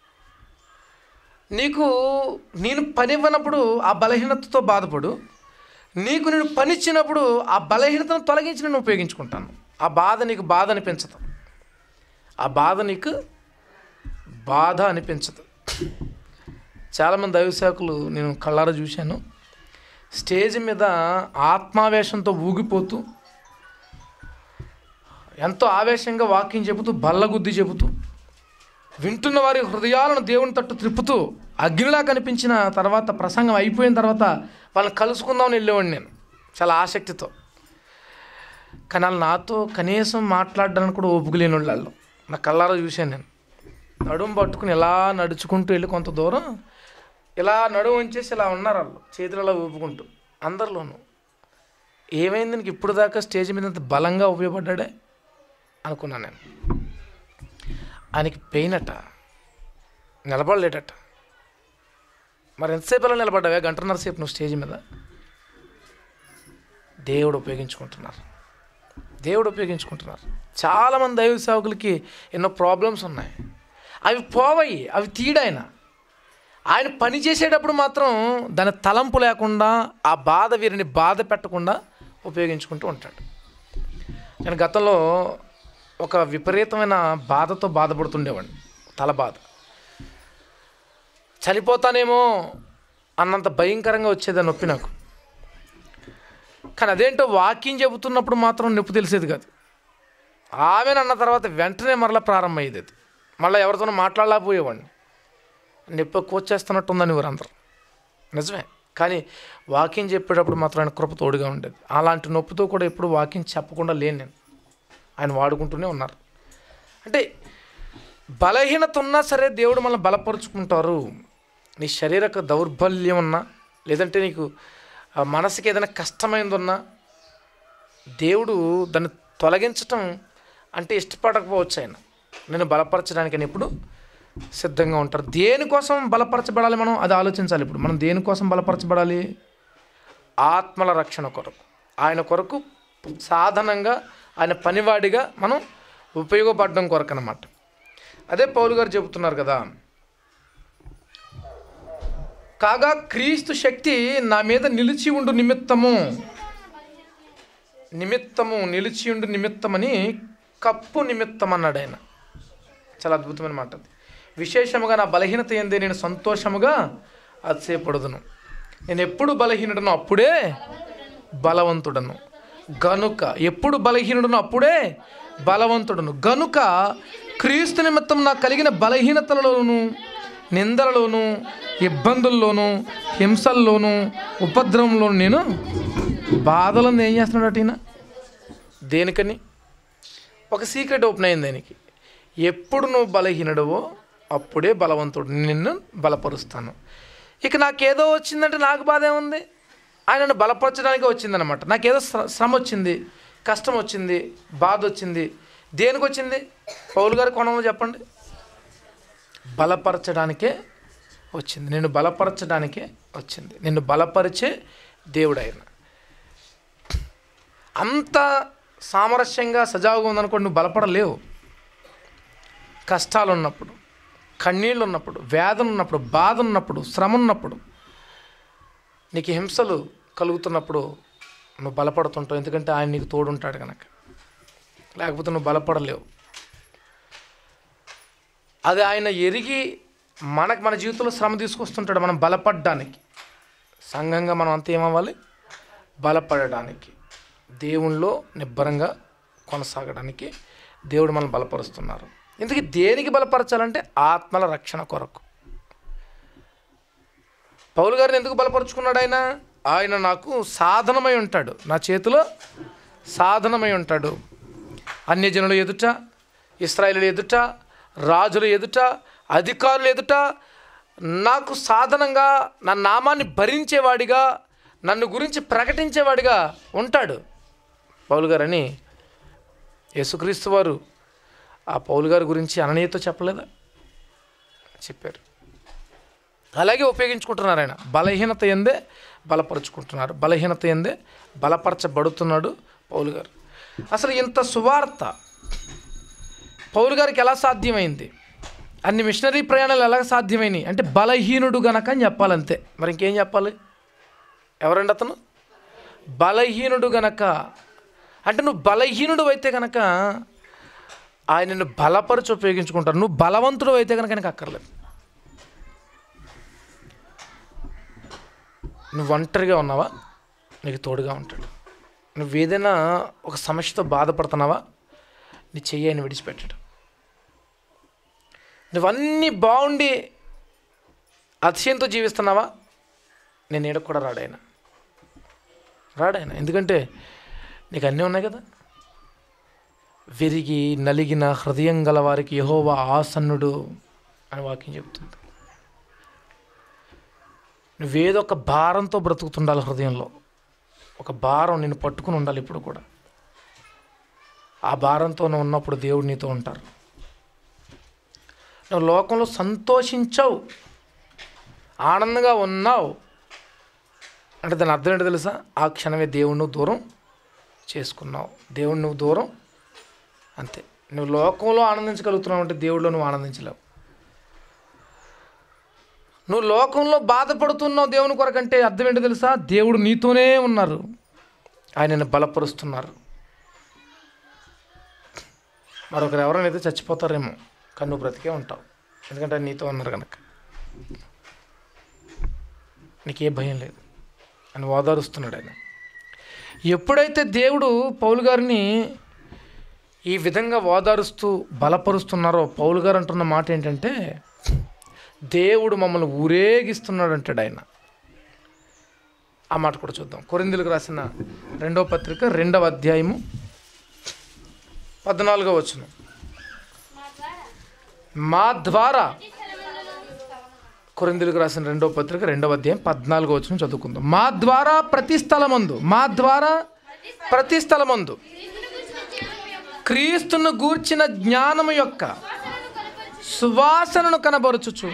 నీకు నేను పని ఇవ్వనప్పుడు ఆ బలహీనతతో బాధపడు నీకు నేను పని ఇచ్చినప్పుడు ఆ బలహీనతను తొలగించి నేను ఉపయోగించుకుంటాను ఆ బాధ నీకు బాధ అనిపించదు ఆ బాధ నీకు బాధ అనిపించదు చాలామంది దైవసేవకులు నేను కళ్ళారా చూశాను స్టేజ్ మీద ఆత్మావేశంతో ఊగిపోతూ ఎంతో ఆవేశంగా వాక్యం చెబుతూ బల్లగుద్ది చెబుతూ వింటున్న వారి హృదయాలను దేవుని తట్టు త్రిప్పుతూ అగ్నిలా కనిపించిన తర్వాత ప్రసంగం అయిపోయిన తర్వాత వాళ్ళని కలుసుకుందామని వెళ్ళేవాడిని నేను చాలా ఆసక్తితో కానీ వాళ్ళు నాతో కనీసం మాట్లాడడానికి కూడా ఓపిక లేని వాళ్ళు నా కళ్ళారా చూశాను నేను నడుము పట్టుకుని ఇలా నడుచుకుంటూ వెళ్ళి కొంత దూరం ఇలా నడుము వంచేసి ఇలా ఉన్నారు వాళ్ళు చేతులు ఇలా ఊపుకుంటూ అందరిలోనూ ఏమైంది నీకు ఇప్పుడు దాకా స్టేజ్ మీద ఇంత బలంగా ఉపయోగపడ్డాడే అనుకున్నాను నేను ఆయనకి పెయిన్ అట నిలబడలేడట మరి ఎంతసేపు అలా నిలబడ్డావే గంటన్నర సేపు నువ్వు స్టేజ్ మీద దేవుడు ఉపయోగించుకుంటున్నారు దేవుడు ఉపయోగించుకుంటున్నారు చాలామంది దైవ సేవకులకి ఎన్నో ప్రాబ్లమ్స్ ఉన్నాయి అవి పోవయి అవి తీడాయన ఆయన పని చేసేటప్పుడు మాత్రం దాని తలంపు లేకుండా ఆ బాధ వీరిని బాధ పెట్టకుండా ఉపయోగించుకుంటూ ఉంటాడు నేను గతంలో ఒక విపరీతమైన బాధతో బాధపడుతుండేవాడిని తల బాధ చనిపోతానేమో అన్నంత భయంకరంగా వచ్చేది నొప్పి నాకు కానీ అదేంటో వాకింగ్ చెబుతున్నప్పుడు మాత్రం నొప్పి తెలిసేది కాదు ఆమెను అన్న తర్వాత వెంటనే మరలా ప్రారంభమయ్యేది అది మళ్ళీ ఎవరితోనో మాట్లాడలేకపోయేవాడిని నొప్పి ఎక్కువ వచ్చేస్తున్నట్టుందని వారందరూ నిజమే కానీ వాకింగ్ చెప్పేటప్పుడు మాత్రం ఆయన కృప తోడుగా ఉండేది అలాంటి నొప్పితో కూడా ఎప్పుడు వాకింగ్ చెప్పకుండా లేను నేను ఆయన వాడుకుంటూనే ఉన్నారు అంటే బలహీనత ఉన్నా సరే దేవుడు మనల్ని బలపరుచుకుంటారు నీ శరీరక దౌర్బల్యం ఉన్నా లేదంటే నీకు ఆ మనసుకి ఏదైనా కష్టమైంది ఉన్నా దేవుడు దాన్ని తొలగించటం అంటే ఇష్టపడకపోవచ్చు ఆయన నేను బలపరచడానికి అని ఎప్పుడు సిద్ధంగా ఉంటారు దేనికోసం బలపరచబడాలి మనం అది ఆలోచించాలి ఇప్పుడు మనం దేనికోసం బలపరచబడాలి ఆత్మల రక్షణ కొరకు ఆయన కొరకు సాధనంగా ఆయన పనివాడిగా మనం ఉపయోగపడడం కొరకు అనమాట అదే పౌలు గారు చెబుతున్నారు కదా కాగా క్రీస్తు శక్తి నా మీద నిలిచి ఉండు నిమిత్తము నిమిత్తము నిలిచి ఉండు నిమిత్తమని కప్పు నిమిత్తం అన్నాడు ఆయన చాలా అద్భుతమైన మాట అది విశేషముగా నా బలహీనత ఏంది నేను సంతోషముగా అతిశయపడుదును నేను ఎప్పుడు బలహీనుడను అప్పుడే బలవంతుడను గనుక ఎప్పుడు బలహీనుడను అప్పుడే బలవంతుడను గనుక క్రీస్తు నిమిత్తం నాకు కలిగిన బలహీనతలలోను నిందలలోను ఇబ్బందుల్లోనూ హింసల్లోనూ ఉపద్రవంలోను నేను బాధలను ఏం చేస్తున్నాడు ఈయన దేనికని ఒక సీక్రెట్ ఓపెన్ అయింది దానికి ఎప్పుడు నువ్వు బలహీనుడవో అప్పుడే బలవంతుడు నిన్ను బలపరుస్తాను ఇక నాకేదో వచ్చిందంటే నాకు బాధ ఏముంది ఆయనను బలపరచడానికి వచ్చిందనమాట నాకేదో శ్ర- శ్రమ వచ్చింది కష్టం వచ్చింది బాధ వచ్చింది దేనికి వచ్చింది పౌలు గారి కోణంలో చెప్పండి బలపరచడానికే వచ్చింది నిన్ను బలపరచడానికే వచ్చింది నిన్ను బలపరిచే దేవుడు ఆయన అంత సామరస్యంగా సజావుగా ఉందనుకోండి నువ్వు బలపడలేవు కష్టాలు ఉన్నప్పుడు కన్నీళ్ళు ఉన్నప్పుడు వేదన ఉన్నప్పుడు బాధ ఉన్నప్పుడు శ్రమ ఉన్నప్పుడు నీకు హింసలు కలుగుతున్నప్పుడు నువ్వు బలపడుతుంటావు ఎందుకంటే ఆయన నీకు తోడుంటాడు కనుక లేకపోతే నువ్వు బలపడలేవు అది ఆయన ఎరిగి మనకు మన జీవితంలో శ్రమ తీసుకొస్తుంటాడు మనం బలపడడానికి సంఘంగా మనం అంతా ఏమవ్వాలి బలపడడానికి దేవునిలో నిబ్బరంగా కొనసాగడానికి దేవుడు మనం బలపరుస్తున్నారు ఇందుకే దేనికి బలపరచాలంటే ఆత్మల రక్షణ కొరకు పౌలు గారిని ఎందుకు బలపరుచుకున్నాడు ఆయన ఆయన నాకు సాధనమై ఉంటాడు నా చేతిలో సాధనమై ఉంటాడు అన్యజనుల ఎదుట ఇస్రాయేలుల ఎదుట రాజుల ఎదుట అధికారుల ఎదుట నాకు సాధనంగా నా నామాన్ని భరించేవాడిగా నన్ను గురించి ప్రకటించేవాడిగా ఉంటాడు పౌలు గారని యేసుక్రీస్తు వారు ఆ పౌలు గారి గురించి అననీయతో చెప్పలేదా చెప్పారు అలాగే ఉపయోగించుకుంటున్నారు ఆయన బలహీనత ఎందే బలపరుచుకుంటున్నారు బలహీనత ఎందే బలపరచబడుతున్నాడు పౌలు గారు అసలు ఇంత సువార్త పౌలు గారికి ఎలా సాధ్యమైంది అన్ని మిషనరీ ప్రయాణాలు ఎలా సాధ్యమైనాయి అంటే బలహీనుడు గనక అని చెప్పాలంతే మరి ఇంకేం చెప్పాలి ఎవరండి అతను బలహీనుడు గనక అంటే నువ్వు బలహీనుడు అయితే కనుక ఆయన నిన్ను బలపరిచి ఉపయోగించుకుంటారు నువ్వు బలవంతుడు అయితే కనుక నీకు అక్కర్లేదు నువ్వు ఒంటరిగా ఉన్నావా నీకు తోడుగా ఉంటాడు నువ్వు ఏదైనా ఒక సమస్యతో బాధపడుతున్నావా నీ చెయ్యి ఆయన విడిచిపెట్టాడు నువ్వన్నీ బాగుండి అతిశయంతో జీవిస్తున్నావా నేను ఏడకు కూడా రాడాయన రాడాయన ఎందుకంటే నీకు అన్నీ ఉన్నాయి కదా విరిగి నలిగిన హృదయం గల వారికి యహోవా ఆసన్నుడు అని వాక్యం చెబుతుంది నువ్వేదో ఒక భారంతో బ్రతుకుతుండాలి హృదయంలో ఒక భారం నిన్ను పట్టుకుని ఉండాలి ఇప్పుడు కూడా ఆ భారంతో నువ్వు ఉన్నప్పుడు దేవుడు నీతో ఉంటారు నువ్వు లోకంలో సంతోషించావు ఆనందంగా ఉన్నావు అంటే దాని అర్థం ఏంటో తెలుసా ఆ క్షణమే దేవుడు నువ్వు దూరం చేసుకున్నావు దేవుడు నువ్వు దూరం అంతే నువ్వు లోకంలో ఆనందించగలుగుతున్నావు అంటే దేవుడిలో నువ్వు ఆనందించలేవు నువ్వు లోకంలో బాధపడుతున్నావు దేవుని కొరకంటే అర్థం ఏంటో తెలుసా దేవుడు నీతోనే ఉన్నారు ఆయనను బలపరుస్తున్నారు మరొకరు ఎవరైనా అయితే చచ్చిపోతారేమో కానీ నువ్వు బ్రతికే ఉంటావు ఎందుకంటే ఆయన నీతో ఉన్నారు కనుక నీకే భయం లేదు అని ఓదారుస్తున్నాడు ఆయన ఎప్పుడైతే దేవుడు పౌలు గారిని ఈ విధంగా ఓదారుస్తూ బలపరుస్తున్నారో పౌలు గారు అంటున్న మాట ఏంటంటే దేవుడు మమ్మల్ని ఊరేగిస్తున్నాడు అంటాడు ఆయన ఆ మాట కూడా చూద్దాం కొరిందులకు రాసిన రెండవ పత్రిక రెండవ అధ్యాయము పద్నాలుగో వచ్చును మా ద్వారా కొరిందులకు రాసిన రెండవ పత్రిక రెండవ అధ్యాయం పద్నాలుగో వచ్చిన చదువుకుందాం మా ద్వారా ప్రతి స్థలమందు మా ద్వారా ప్రతి స్థలమందు క్రీస్తును గూర్చిన జ్ఞానము యొక్క సువాసనను కనబరుచుచు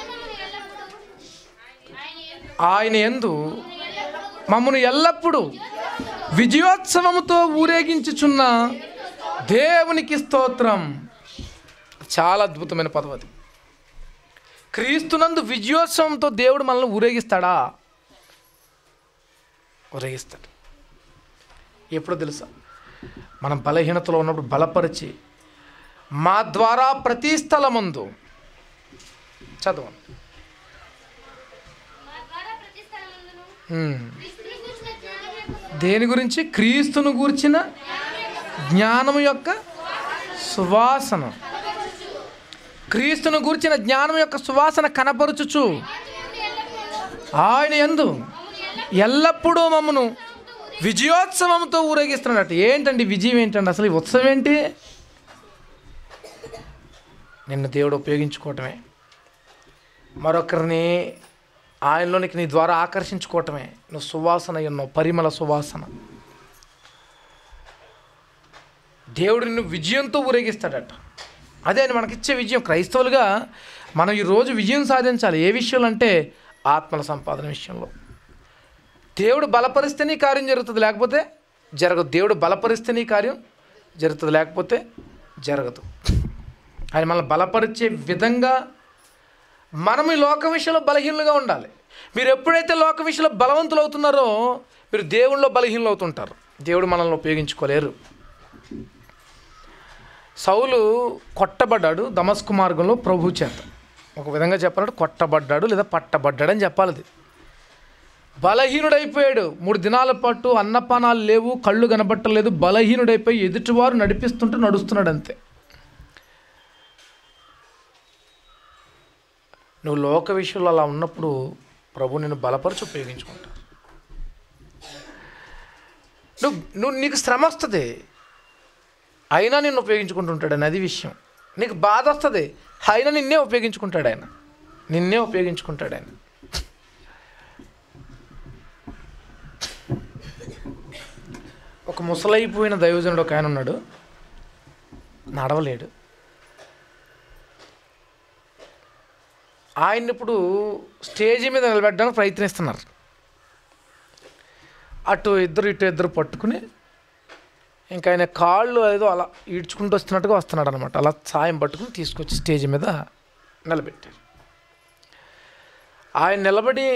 ఆయన ఎందు మమ్మను ఎల్లప్పుడూ విజయోత్సవముతో ఊరేగించుచున్న దేవునికి స్తోత్రం చాలా అద్భుతమైన పదవది క్రీస్తునందు విజయోత్సవంతో దేవుడు మనల్ని ఊరేగిస్తాడా ఊరేగిస్తాడు ఎప్పుడు తెలుసా మనం బలహీనతలో ఉన్నప్పుడు బలపరిచి మా ద్వారా ప్రతి స్థలమందు చదవండి హ్మ్. దేని గురించి క్రీస్తును గూర్చిన జ్ఞానము యొక్క సువాసన క్రీస్తును గూర్చిన జ్ఞానం యొక్క సువాసన కనపరుచుచు ఆయన ఎందు ఎల్లప్పుడూ మమ్మను విజయోత్సవంతో ఊరేగిస్తున్నాడట ఏంటండి విజయం ఏంటండి అసలు ఈ ఉత్సవం ఏంటి నిన్ను దేవుడు ఉపయోగించుకోవటమే మరొకరిని ఆయనలోనికి నీ ద్వారా ఆకర్షించుకోవటమే నువ్వు సువాసన అయి ఉన్నావు పరిమళ సువాసన దేవుడు నిన్ను విజయంతో ఊరేగిస్తాడట అదే ఆయన మనకిచ్చే విజయం క్రైస్తవులుగా మనం ఈరోజు విజయం సాధించాలి ఏ విషయంలో అంటే ఆత్మల సంపాదన విషయంలో దేవుడు బలపరిస్తే నీ కార్యం జరుగుతుంది లేకపోతే జరగదు దేవుడు బలపరిస్తే నీ కార్యం జరుగుతుంది లేకపోతే జరగదు ఆయన మనల్ని బలపరిచే విధంగా మనం ఈ లోక విషయంలో బలహీనులుగా ఉండాలి మీరు ఎప్పుడైతే లోక విషయంలో బలవంతులు అవుతున్నారో మీరు దేవుళ్ళలో బలహీనలు అవుతుంటారు దేవుడు మనల్ని ఉపయోగించుకోలేరు సౌలు కొట్టబడ్డాడు దమస్కు మార్గంలో ప్రభు చేత ఒక విధంగా చెప్పాలంటే కొట్టబడ్డాడు లేదా పట్టబడ్డాడు అని చెప్పాలి అది బలహీనుడైపోయాడు మూడు దినాల పాటు అన్నపానాలు లేవు కళ్ళు కనబట్టలేదు బలహీనుడైపోయి ఎదుటివారు నడిపిస్తుంటే నడుస్తున్నాడు అంతే నువ్వు లోక విషయంలో అలా ఉన్నప్పుడు ప్రభు నిన్ను బలపరిచి ఉపయోగించుకుంటారు నువ్వు నువ్వు నీకు శ్రమ వస్తుంది అయినా నిన్ను ఉపయోగించుకుంటుంటాడు అని అది విషయం నీకు బాధ వస్తుంది అయినా నిన్నే ఉపయోగించుకుంటాడు ఆయన నిన్నే ఉపయోగించుకుంటాడు ఆయన ఒక ముసలైపోయిన దైవజనుడు ఒక ఆయన ఉన్నాడు నడవలేడు ఆయన ఇప్పుడు స్టేజీ మీద నిలబెట్టడానికి ప్రయత్నిస్తున్నారు అటు ఇద్దరు ఇటు ఇద్దరు పట్టుకుని ఇంకా ఆయన కాళ్ళు ఏదో అలా ఈడ్చుకుంటూ వస్తున్నట్టుగా వస్తున్నాడు అనమాట అలా సాయం పట్టుకుని తీసుకొచ్చి స్టేజ్ మీద నిలబెట్టారు ఆయన నిలబడి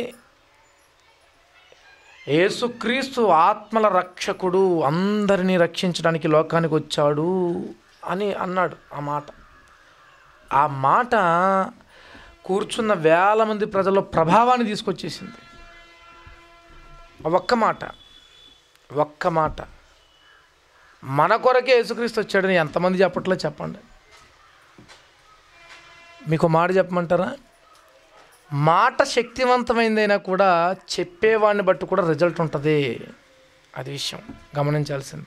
యేసుక్రీస్తు ఆత్మల రక్షకుడు అందరినీ రక్షించడానికి లోకానికి వచ్చాడు అని అన్నాడు ఆ మాట ఆ మాట కూర్చున్న వేల మంది ప్రజల్లో ప్రభావాన్ని తీసుకొచ్చేసింది ఆ ఒక్క మాట ఒక్క మాట మన కొరకే యేసుక్రీస్తు వచ్చాడని ఎంతమంది చెప్పట్లే చెప్పండి మీకు మాట చెప్పమంటారా మాట శక్తివంతమైందైనా కూడా చెప్పేవాడిని బట్టి కూడా రిజల్ట్ ఉంటుంది అది విషయం గమనించాల్సింది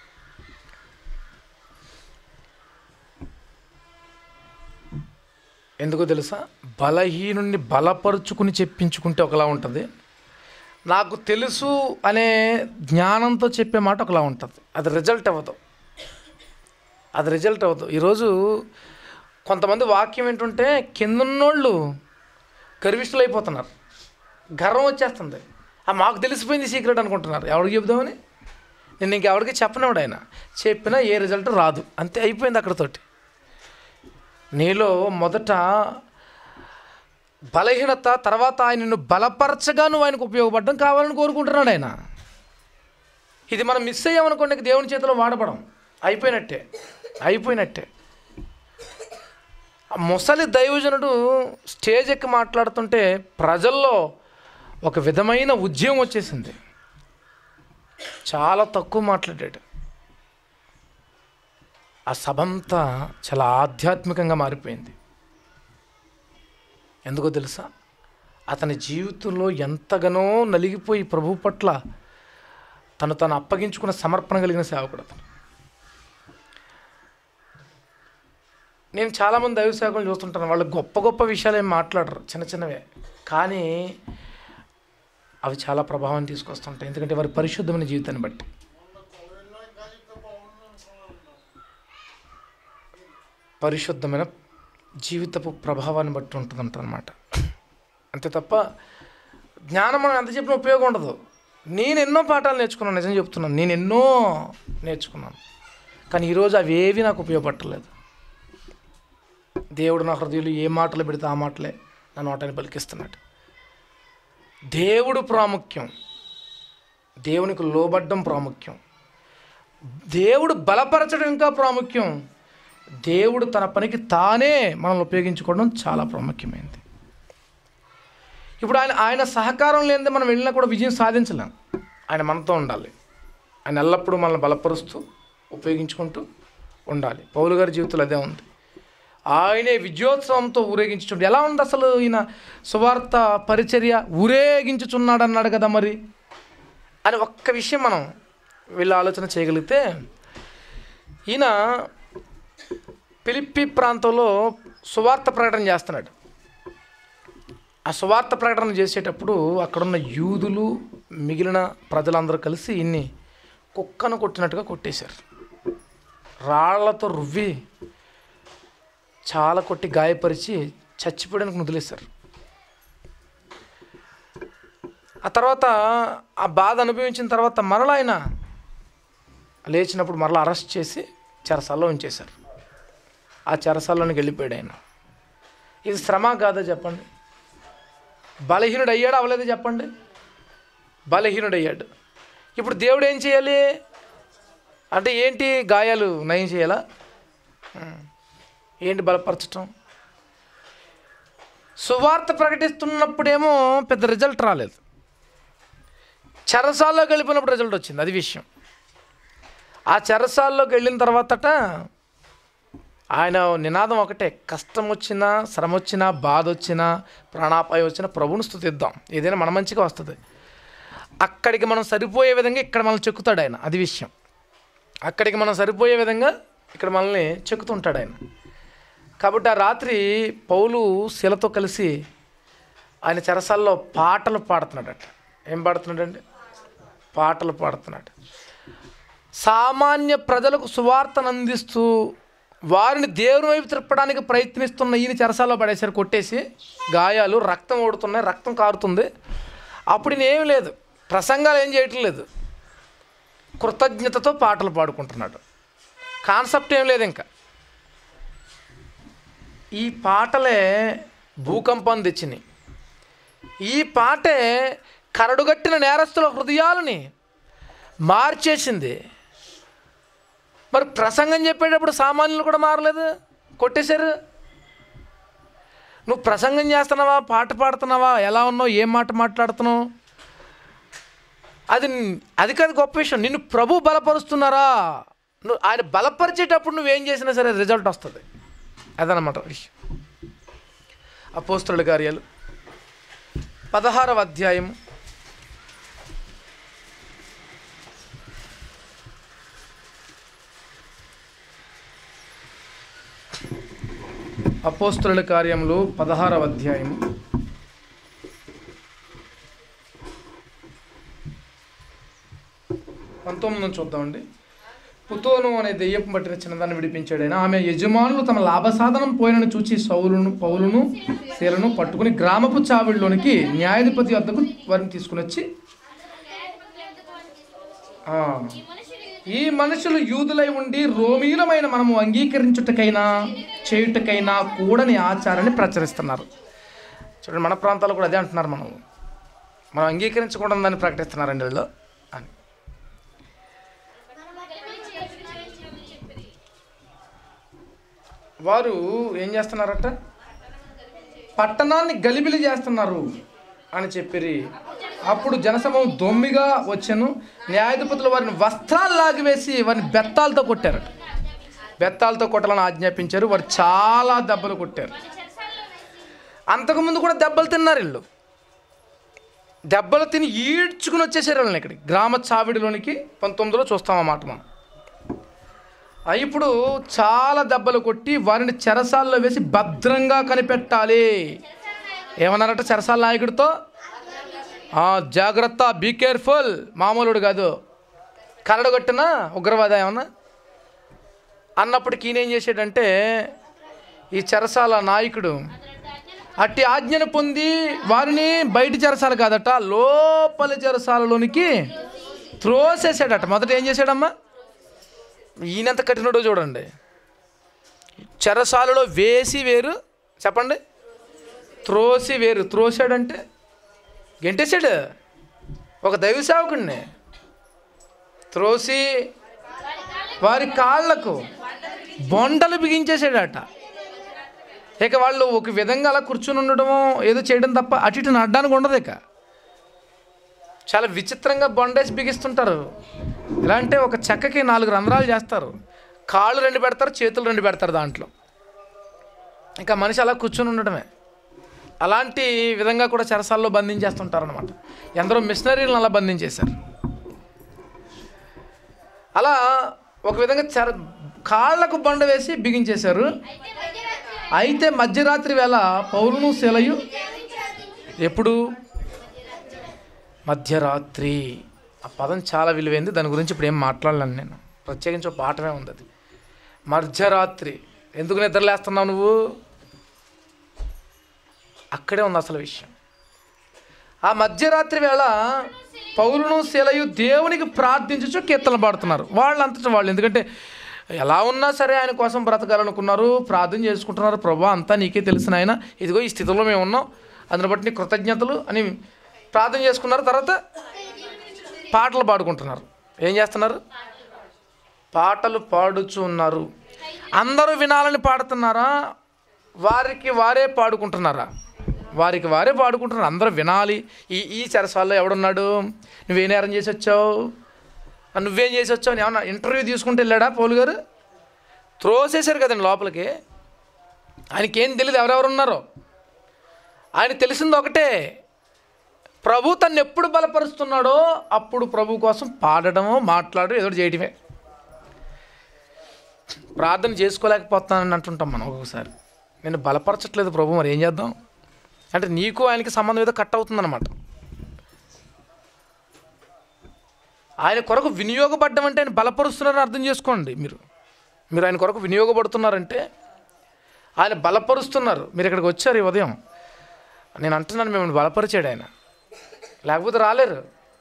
ఎందుకో తెలుసా బలహీనుణ్ణి బలపరుచుకుని చెప్పించుకుంటే ఒకలా ఉంటుంది నాకు తెలుసు అనే జ్ఞానంతో చెప్పే మాట ఒకలా ఉంటుంది అది రిజల్ట్ అవ్వదు అది రిజల్ట్ అవ్వదు ఈరోజు కొంతమంది వాక్యం ఏంటంటే కిందన్నోళ్ళు గర్విష్ఠులు అయిపోతున్నారు గర్వం వచ్చేస్తుంది ఆ మాకు తెలిసిపోయింది సీక్రెట్ అనుకుంటున్నారు ఎవరికి చెబుదామని నేను ఇంకెవరికి చెప్పనివాడు ఆయన చెప్పినా ఏ రిజల్ట్ రాదు అంతే అయిపోయింది అక్కడతోటి నీలో మొదట బలహీనత తర్వాత ఆయనను బలపరచగా నువ్వు ఆయనకు ఉపయోగపడడం కావాలని కోరుకుంటున్నాడు ఆయన ఇది మనం మిస్ అయ్యామనుకోండి ఇంక దేవుని చేతిలో వాడపడం అయిపోయినట్టే అయిపోయినట్టే ఆ ముసలి దైవజనుడు స్టేజ్ ఎక్కి మాట్లాడుతుంటే ప్రజల్లో ఒక విధమైన ఉద్యమం వచ్చేసింది చాలా తక్కువ మాట్లాడాడు ఆ సభంతా చాలా ఆధ్యాత్మికంగా మారిపోయింది ఎందుకో తెలుసా అతని జీవితంలో ఎంతగానో నలిగిపోయి ప్రభు పట్ల తను తను అప్పగించుకున్న సమర్పణ కలిగిన సేవకుడు అతను నేను చాలామంది దైవ సేవకులు చూస్తుంటాను వాళ్ళు గొప్ప గొప్ప విషయాలు ఏం మాట్లాడరు చిన్న చిన్నవే కానీ అవి చాలా ప్రభావం తీసుకొస్తుంటాయి ఎందుకంటే వారి పరిశుద్ధమైన జీవితాన్ని బట్టి పరిశుద్ధమైన జీవితపు ప్రభావాన్ని బట్టి ఉంటుందంట అనమాట అంతే తప్ప జ్ఞానం మనం ఎంత చెప్పినా ఉపయోగం ఉండదు నేను ఎన్నో పాఠాలు నేర్చుకున్నాను నిజం చెప్తున్నాను నేను ఎన్నో నేర్చుకున్నాను కానీ ఈరోజు అవి ఏవి నాకు ఉపయోగపడలేదు దేవుడు నా హృదయంలో ఏ మాటలు పెడితే ఆ మాటలే నా నోటని పలికిస్తున్నాడు దేవుడు ప్రాముఖ్యం దేవునికి లోబడ్డం ప్రాముఖ్యం దేవుడు బలపరచడం ఇంకా ప్రాముఖ్యం దేవుడు తన పనికి తానే మనల్ని ఉపయోగించుకోవడం చాలా ప్రాముఖ్యమైనది ఇప్పుడు ఆయన ఆయన సహకారం లేనిదే మనం వెళ్ళినా కూడా విజయం సాధించలేం ఆయన మనతో ఉండాలి ఆయన ఎల్లప్పుడూ మనల్ని బలపరుస్తూ ఉపయోగించుకుంటూ ఉండాలి పౌలు గారి జీవితంలో అదే ఉంది ఆయనే విజయోత్సవంతో ఊరేగించుంటే ఎలా ఉంది అసలు ఈయన సువార్త పరిచర్య ఊరేగించుచున్నాడు అన్నాడు కదా మరి అని ఒక్క విషయం మనం వీళ్ళ ఆలోచన చేయగలిగితే ఈయన పిలిప్పి ప్రాంతంలో సువార్త ప్రకటన చేస్తున్నాడు ఆ సువార్త ప్రకటన చేసేటప్పుడు అక్కడున్న యూదులు మిగిలిన ప్రజలందరూ కలిసి ఇన్ని కుక్కను కొట్టినట్టుగా కొట్టేశారు రాళ్లతో రువ్వి చాలా కొట్టి గాయపరిచి చచ్చిపోయడానికి వదిలేశారు ఆ తర్వాత ఆ బాధ అనుభవించిన తర్వాత మరలా ఆయన లేచినప్పుడు మరలా అరెస్ట్ చేసి చెరసాల్లో ఉంచేశారు ఆ చెరసాల్లోనికి వెళ్ళిపోయాడు ఆయన ఇది శ్రమ కాదా చెప్పండి బలహీనుడు అయ్యాడు అవలేదు చెప్పండి బలహీనుడు అయ్యాడు ఇప్పుడు దేవుడు ఏం చేయాలి అంటే ఏంటి గాయాలు నయం చేయాలా ఉం. ఏంటి బలపరచటం సువార్త ప్రకటిస్తున్నప్పుడేమో పెద్ద రిజల్ట్ రాలేదు చెరసాల్లోకి వెళ్ళిపోయినప్పుడు రిజల్ట్ వచ్చింది అది విషయం ఆ చెరసాల్లోకి వెళ్ళిన తర్వాతట ఆయన నినాదం ఒకటే కష్టం వచ్చినా శ్రమ వచ్చినా బాధ వచ్చినా ప్రాణాపాయం వచ్చినా ప్రభువుని స్థుతిద్దాం ఏదైనా మన మంచిగా వస్తుంది అక్కడికి మనం సరిపోయే విధంగా ఇక్కడ మనల్ని చెక్కుతాడు ఆయన అది విషయం అక్కడికి మనం సరిపోయే విధంగా ఇక్కడ మనల్ని చెక్కుతుంటాడు ఆయన కాబట్టి ఆ రాత్రి పౌలు శిలతో కలిసి ఆయన చెరసాల్లో పాటలు పాడుతున్నాడట ఏం పాడుతున్నాడండి పాటలు పాడుతున్నాడు సామాన్య ప్రజలకు సువార్తను అందిస్తూ వారిని దేవుని వైపు తిప్పడానికి ప్రయత్నిస్తున్న ఈయన చెరసాల్లో పడేసారు కొట్టేసి గాయాలు రక్తం ఓడుతున్నాయి రక్తం కారుతుంది అప్పుడు ఈయన ఏమీ లేదు ప్రసంగాలు ఏం చేయటం లేదు కృతజ్ఞతతో పాటలు పాడుకుంటున్నాడు కాన్సెప్ట్ ఏం లేదు ఇంకా ఈ పాటలే భూకంపం తెచ్చినాయి ఈ పాటే కరడుగట్టిన నేరస్తుల హృదయాలని మార్చేసింది మరి ప్రసంగం చెప్పేటప్పుడు సామాన్యులు కూడా మారలేదు కొట్టేశారు నువ్వు ప్రసంగం చేస్తున్నావా పాట పాడుతున్నావా ఎలా ఉన్నావు ఏం మాట మాట్లాడుతున్నావు అది అది కాదు గొప్ప విషయం నిన్ను ప్రభు బలపరుస్తున్నారా నువ్వు ఆయన బలపరిచేటప్పుడు నువ్వేం చేసినా సరే రిజల్ట్ వస్తుంది అదనమాట విషయం అపోస్తుల కార్యాలు పదహారవ అధ్యాయం అపోస్తుల కార్యములు పదహారవ అధ్యాయం పంతొమ్మిది నుంచి చూద్దామండి పుతోను అనే దెయ్యపు పట్టిన చిన్నదాన్ని విడిపించాడు ఆయన ఆమె యజమానులు తమ లాభసాధనం పోయినని చూచి సౌలును పౌలును శీలను పట్టుకుని గ్రామపు చావిడిలోనికి న్యాయాధిపతి వద్దకు వారిని తీసుకుని వచ్చి ఆ, ఈ మనుషులు యూదులై ఉండి రోమీలమైన మనము అంగీకరించుటకైనా చేయుటకైనా కూడని ఆచారాన్ని ప్రచురిస్తున్నారు చూడండి మన ప్రాంతాల్లో కూడా అదే అంటున్నారు మనం మనం అంగీకరించకూడదని దాన్ని ప్రకటిస్తున్నారండి వీళ్ళు అని వారు ఏం చేస్తున్నారట పట్టణాన్ని గలిబిలి చేస్తున్నారు అని చెప్పిరి అప్పుడు జనసమూహం దొమ్మిగా వచ్చాను న్యాయాధిపతులు వారిని వస్త్రాలు లాగివేసి వారిని బెత్తాలతో కొట్టారట బెత్తాలతో కొట్టాలని ఆజ్ఞాపించారు వారు చాలా దెబ్బలు కొట్టారు అంతకుముందు కూడా దెబ్బలు తిన్నారు వీళ్ళు దెబ్బలు తిని ఈడ్చుకుని వచ్చేసారు వాళ్ళని ఇక్కడికి గ్రామ చావిడిలోనికి పంతొమ్మిదిలో చూస్తాం అన్నమాట మనం ఆ ఇప్పుడు చాలా దెబ్బలు కొట్టి వారిని చెరసాల్లో వేసి భద్రంగా కనిపెట్టాలి ఏమన్నారట చెరసాల నాయకుడితో "ఆ, జాగ్రత్త బీ కేర్ఫుల్ మామూలుడు కాదు కరడగొట్టిన ఉగ్రవాద ఏమన్నా అన్నప్పటికీ ఈయన ఏం చేసాడంటే ఈ చెరసాల నాయకుడు అట్టి ఆజ్ఞను పొంది వారిని బయట చెరసాల కాదట లోపలి చెరసాలలోనికి త్రోసేసాడట మొదట ఏం చేశాడమ్మా ఈయనంత కఠినడో చూడండి చెరసాలలో వేసి వేరు చెప్పండి త్రోసి వేరు త్రోసాడంటే గెంటేశాడు ఒక దైవ సేవకుడిని త్రోసి వారి కాళ్ళకు బొండలు బిగించేసాడట ఇక వాళ్ళు ఒక విధంగా అలా కూర్చుని ఉండడమో ఏదో చేయడం తప్ప అటు ఇటు నడ్డానికి ఉండదు ఇక చాలా విచిత్రంగా బొండేసి బిగిస్తుంటారు ఎలా అంటే ఒక చెక్కకి నాలుగు రంధ్రాలు చేస్తారు కాళ్ళు రెండు పెడతారు చేతులు రెండు పెడతారు దాంట్లో ఇంకా మనిషి అలా కూర్చొని ఉండడమే అలాంటి విధంగా కూడా చెరసాల్లో బంధించేస్తుంటారు అనమాట ఎందరో మిషనరీలను అలా బంధించేశారు అలా ఒక విధంగా చెర కాళ్ళకు బండ వేసి బిగించేశారు అయితే మధ్యరాత్రి వేళ పౌరును శిలయు ఎప్పుడు మధ్యరాత్రి ఆ పదం చాలా విలువైంది దాని గురించి ఇప్పుడు ఏం మాట్లాడలేను నేను ప్రత్యేకించి ఒక పాఠమే ఉంది అది మధ్యరాత్రి ఎందుకు నిద్రలేస్తున్నావు నువ్వు అక్కడే ఉంది అసలు విషయం ఆ మధ్యరాత్రి వేళ పౌరును శిలయు దేవునికి ప్రార్థించచ్చు కీర్తనలు పాడుతున్నారు వాళ్ళంతటా వాళ్ళు ఎందుకంటే ఎలా ఉన్నా సరే ఆయన కోసం బ్రతకాలనుకున్నారు ప్రార్థన చేసుకుంటున్నారు ప్రభా అంతా నీకే తెలిసిన ఆయన ఇదిగో ఈ స్థితిలో మేము ఉన్నాం అందుని బట్టి నీ కృతజ్ఞతలు అని ప్రార్థన చేసుకున్నారు తర్వాత పాటలు పాడుకుంటున్నారు ఏం చేస్తున్నారు పాటలు పాడుచు ఉన్నారు అందరూ వినాలని పాడుతున్నారా వారికి వారే పాడుకుంటున్నారా వారికి వారే పాడుకుంటున్నారు అందరూ వినాలి ఈ ఈ చెరసాల్లో ఎవడున్నాడు నువ్వేం నేరం చేసి వచ్చావు ఆ, నువ్వేం చేసి వచ్చావు అని ఏమన్నా ఇంటర్వ్యూ తీసుకుంటే వెళ్ళాడా పౌలు గారు త్రోసేశారు కదండి లోపలికి ఆయనకేం తెలియదు ఎవరెవరు ఉన్నారో ఆయన తెలిసింది ఒకటే ప్రభు తను ఎప్పుడు బలపరుస్తున్నాడో అప్పుడు ప్రభు కోసం పాడడమో మాట్లాడడం ఏదో ఒకటి చేయడమే ప్రార్థన చేసుకోలేకపోతానని అంటుంటాం మనం ఒక్కొక్కసారి నేను బలపరచట్లేదు ప్రభు మరి ఏం చేద్దాం అంటే నీకు ఆయనకి సంబంధం ఏదో కట్ అవుతుందన్నమాట ఆయన కొరకు వినియోగపడ్డం అంటే ఆయన బలపరుస్తున్నారని అర్థం చేసుకోండి మీరు మీరు ఆయన కొరకు వినియోగపడుతున్నారంటే ఆయన బలపరుస్తున్నారు మీరు ఇక్కడికి వచ్చారు ఈ ఉదయం నేను అంటున్నాను మిమ్మల్ని బలపరిచాడు ఆయన లేకపోతే రాలేరు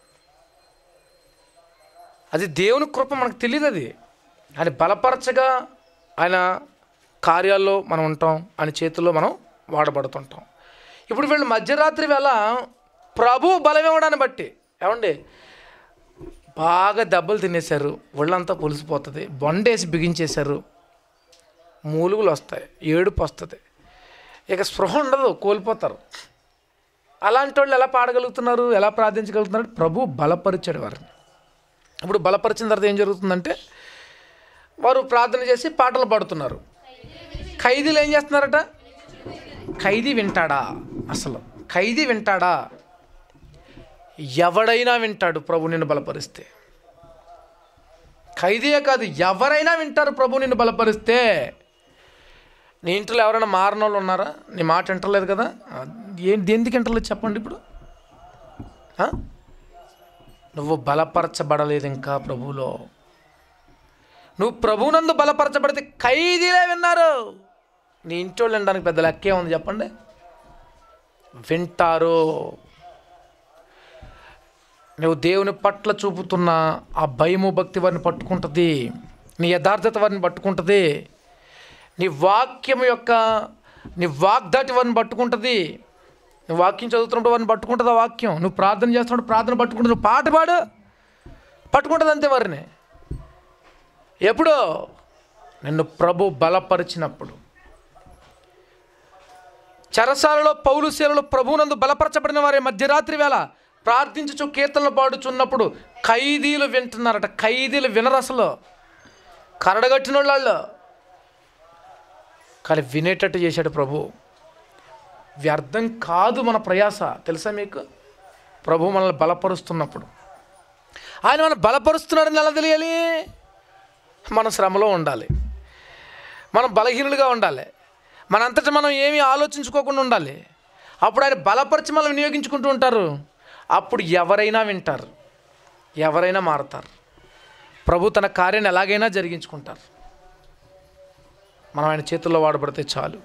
అది దేవుని కృప మనకు తెలియదు అది ఆయన బలపరచగా ఆయన కార్యాల్లో మనం ఉంటాం ఆయన చేతుల్లో మనం వాడబడుతుంటాం ఇప్పుడు వీళ్ళు మధ్యరాత్రి వేళ ప్రభు బలం ఇవ్వడాన్ని బట్టి ఏమండి బాగా దెబ్బలు తినేశారు ఒళ్ళంతా పులిసిపోతుంది బొండేసి బిగించేశారు మూలుగులు వస్తాయి ఏడుపు వస్తుంది ఇక స్పృహ ఉండదు కోల్పోతారు అలాంటి వాళ్ళు ఎలా పాడగలుగుతున్నారు ఎలా ప్రార్థించగలుగుతున్నారు ప్రభు బలపరిచాడు వారిని ఇప్పుడు బలపరిచిన తర్వాత ఏం జరుగుతుందంటే వారు ప్రార్థన చేసి పాటలు పాడుతున్నారు ఖైదీలు ఏం చేస్తున్నారట ఖైదీ వింటాడా అసలు ఖైదీ వింటాడా ఎవడైనా వింటాడు ప్రభు నిన్ను బలపరిస్తే ఖైదీయే కాదు ఎవరైనా వింటారు ప్రభు నిన్ను బలపరిస్తే నీ ఇంట్లో ఎవరైనా మారిన వాళ్ళు ఉన్నారా నీ మాట వింటలేదు కదా ఏంటి ఎందుకు వింటలేదు చెప్పండి ఇప్పుడు ఆ? నువ్వు బలపరచబడలేదు ఇంకా ప్రభువులో నువ్వు ప్రభువునందు బలపరచబడితే ఖైదీలే విన్నారు నీ ఇంటోళ్ళు వినడానికి పెద్ద లెక్కే ఉంది చెప్పండి వింటారు నువ్వు దేవుని పట్ల చూపుతున్న ఆ భయము భక్తి వారిని పట్టుకుంటుంది నీ యథార్థత వారిని పట్టుకుంటుంది నీ వాక్యం యొక్క నీ వాగ్దాటి వారిని పట్టుకుంటుంది నువ్వు వాక్యం చదువుతున్నప్పుడు వారిని పట్టుకుంటుంది ఆ వాక్యం నువ్వు ప్రార్థన చేస్తున్నప్పుడు ప్రార్థన పట్టుకుంటుంది నువ్వు పాట పాడు పట్టుకుంటుంది అంతే వారిని ఎప్పుడు నిన్ను ప్రభు బలపరిచినప్పుడు చెరసాలలో పౌలు శీలలో ప్రభువునందు బలపరచబడిన వారి మధ్యరాత్రి వేళ ప్రార్థించుచు కీర్తనలు పాడుచున్నప్పుడు ఖైదీలు వింటున్నారట ఖైదీలు వినరు అసలు కరడగట్టిన వాళ్ళు కానీ వినేటట్టు చేశాడు ప్రభు వ్యర్థం కాదు మన ప్రయాస తెలుసా మీకు ప్రభు మనల్ని బలపరుస్తున్నప్పుడు ఆయన మనం బలపరుస్తున్నాడని ఎలా తెలియాలి మన శ్రమలో ఉండాలి మనం బలహీనులుగా ఉండాలి మనంతటా మనం ఏమీ ఆలోచించుకోకుండా ఉండాలి అప్పుడు ఆయన బలపరిచి మనం వినియోగించుకుంటూ ఉంటారు అప్పుడు ఎవరైనా వింటారు ఎవరైనా మారుతారు ప్రభు తన కార్యాన్ని ఎలాగైనా జరిగించుకుంటారు మనం ఆయన చేతుల్లో వాడబడితే చాలు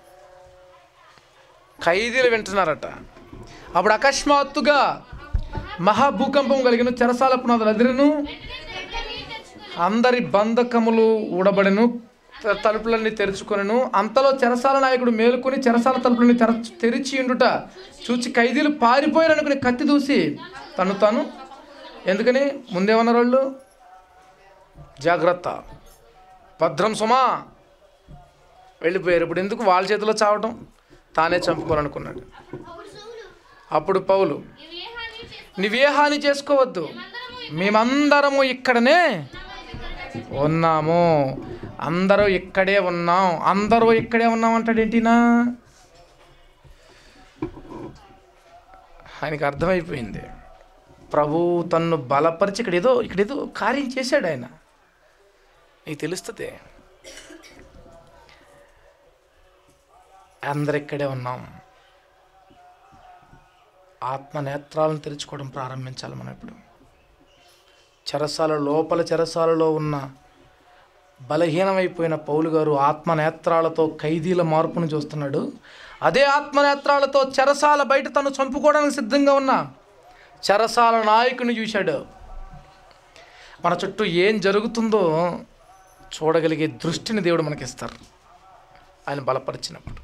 ఖైదీలు వింటున్నారట అప్పుడు అకస్మాత్తుగా మహాభూకంపం కలిగిన చెరసాల పునాదులు అదిరిను అందరి బంధకములు ఊడబడెను త- తలుపులన్నీ తెరుచుకొనెను అంతలో చెరసాల నాయకుడు మేలుకొని చెరసాల తలుపులని తెర తెరిచి ఉండుట చూచి ఖైదీలు పారిపోయారు అనుకుని కత్తి దూసి తను తాను ఎందుకని ముందేమన్నారు వాళ్ళు జాగ్రత్త భద్రం సుమా వెళ్ళిపోయారు ఇప్పుడు ఎందుకు వాళ్ళ చేతిలో చావటం తానే చంపుకోవాలనుకున్నాడు అప్పుడు పౌలు నువ్వే హాని చేసుకోవద్దు మేమందరము ఇక్కడనే ఉన్నాము అందరూ ఇక్కడే ఉన్నాం అందరూ ఇక్కడే ఉన్నాం అంటాడేంటినా ఆయనకి అర్థమైపోయింది ప్రభు తన్ను బలపరిచి ఇక్కడ ఏదో ఇక్కడ ఏదో కార్యం చేశాడు ఆయన నీకు తెలుస్తుంది అందరు ఇక్కడే ఉన్నాం ఆత్మ నేత్రాలను తెరుచుకోవడం ప్రారంభించాలి మనం ఇప్పుడు చెరసాల లోపల చెరసాలలో ఉన్న బలహీనమైపోయిన పౌలు గారు ఆత్మ నేత్రాలతో ఖైదీల మార్పును చూస్తున్నాడు అదే ఆత్మ నేత్రాలతో చెరసాల బయట తను చంపుకోవడానికి సిద్ధంగా ఉన్న చెరసాల నాయకుని చూశాడు మన చుట్టూ ఏం జరుగుతుందో చూడగలిగే దృష్టిని దేవుడు మనకిస్తారు ఆయన బలపరిచినప్పుడు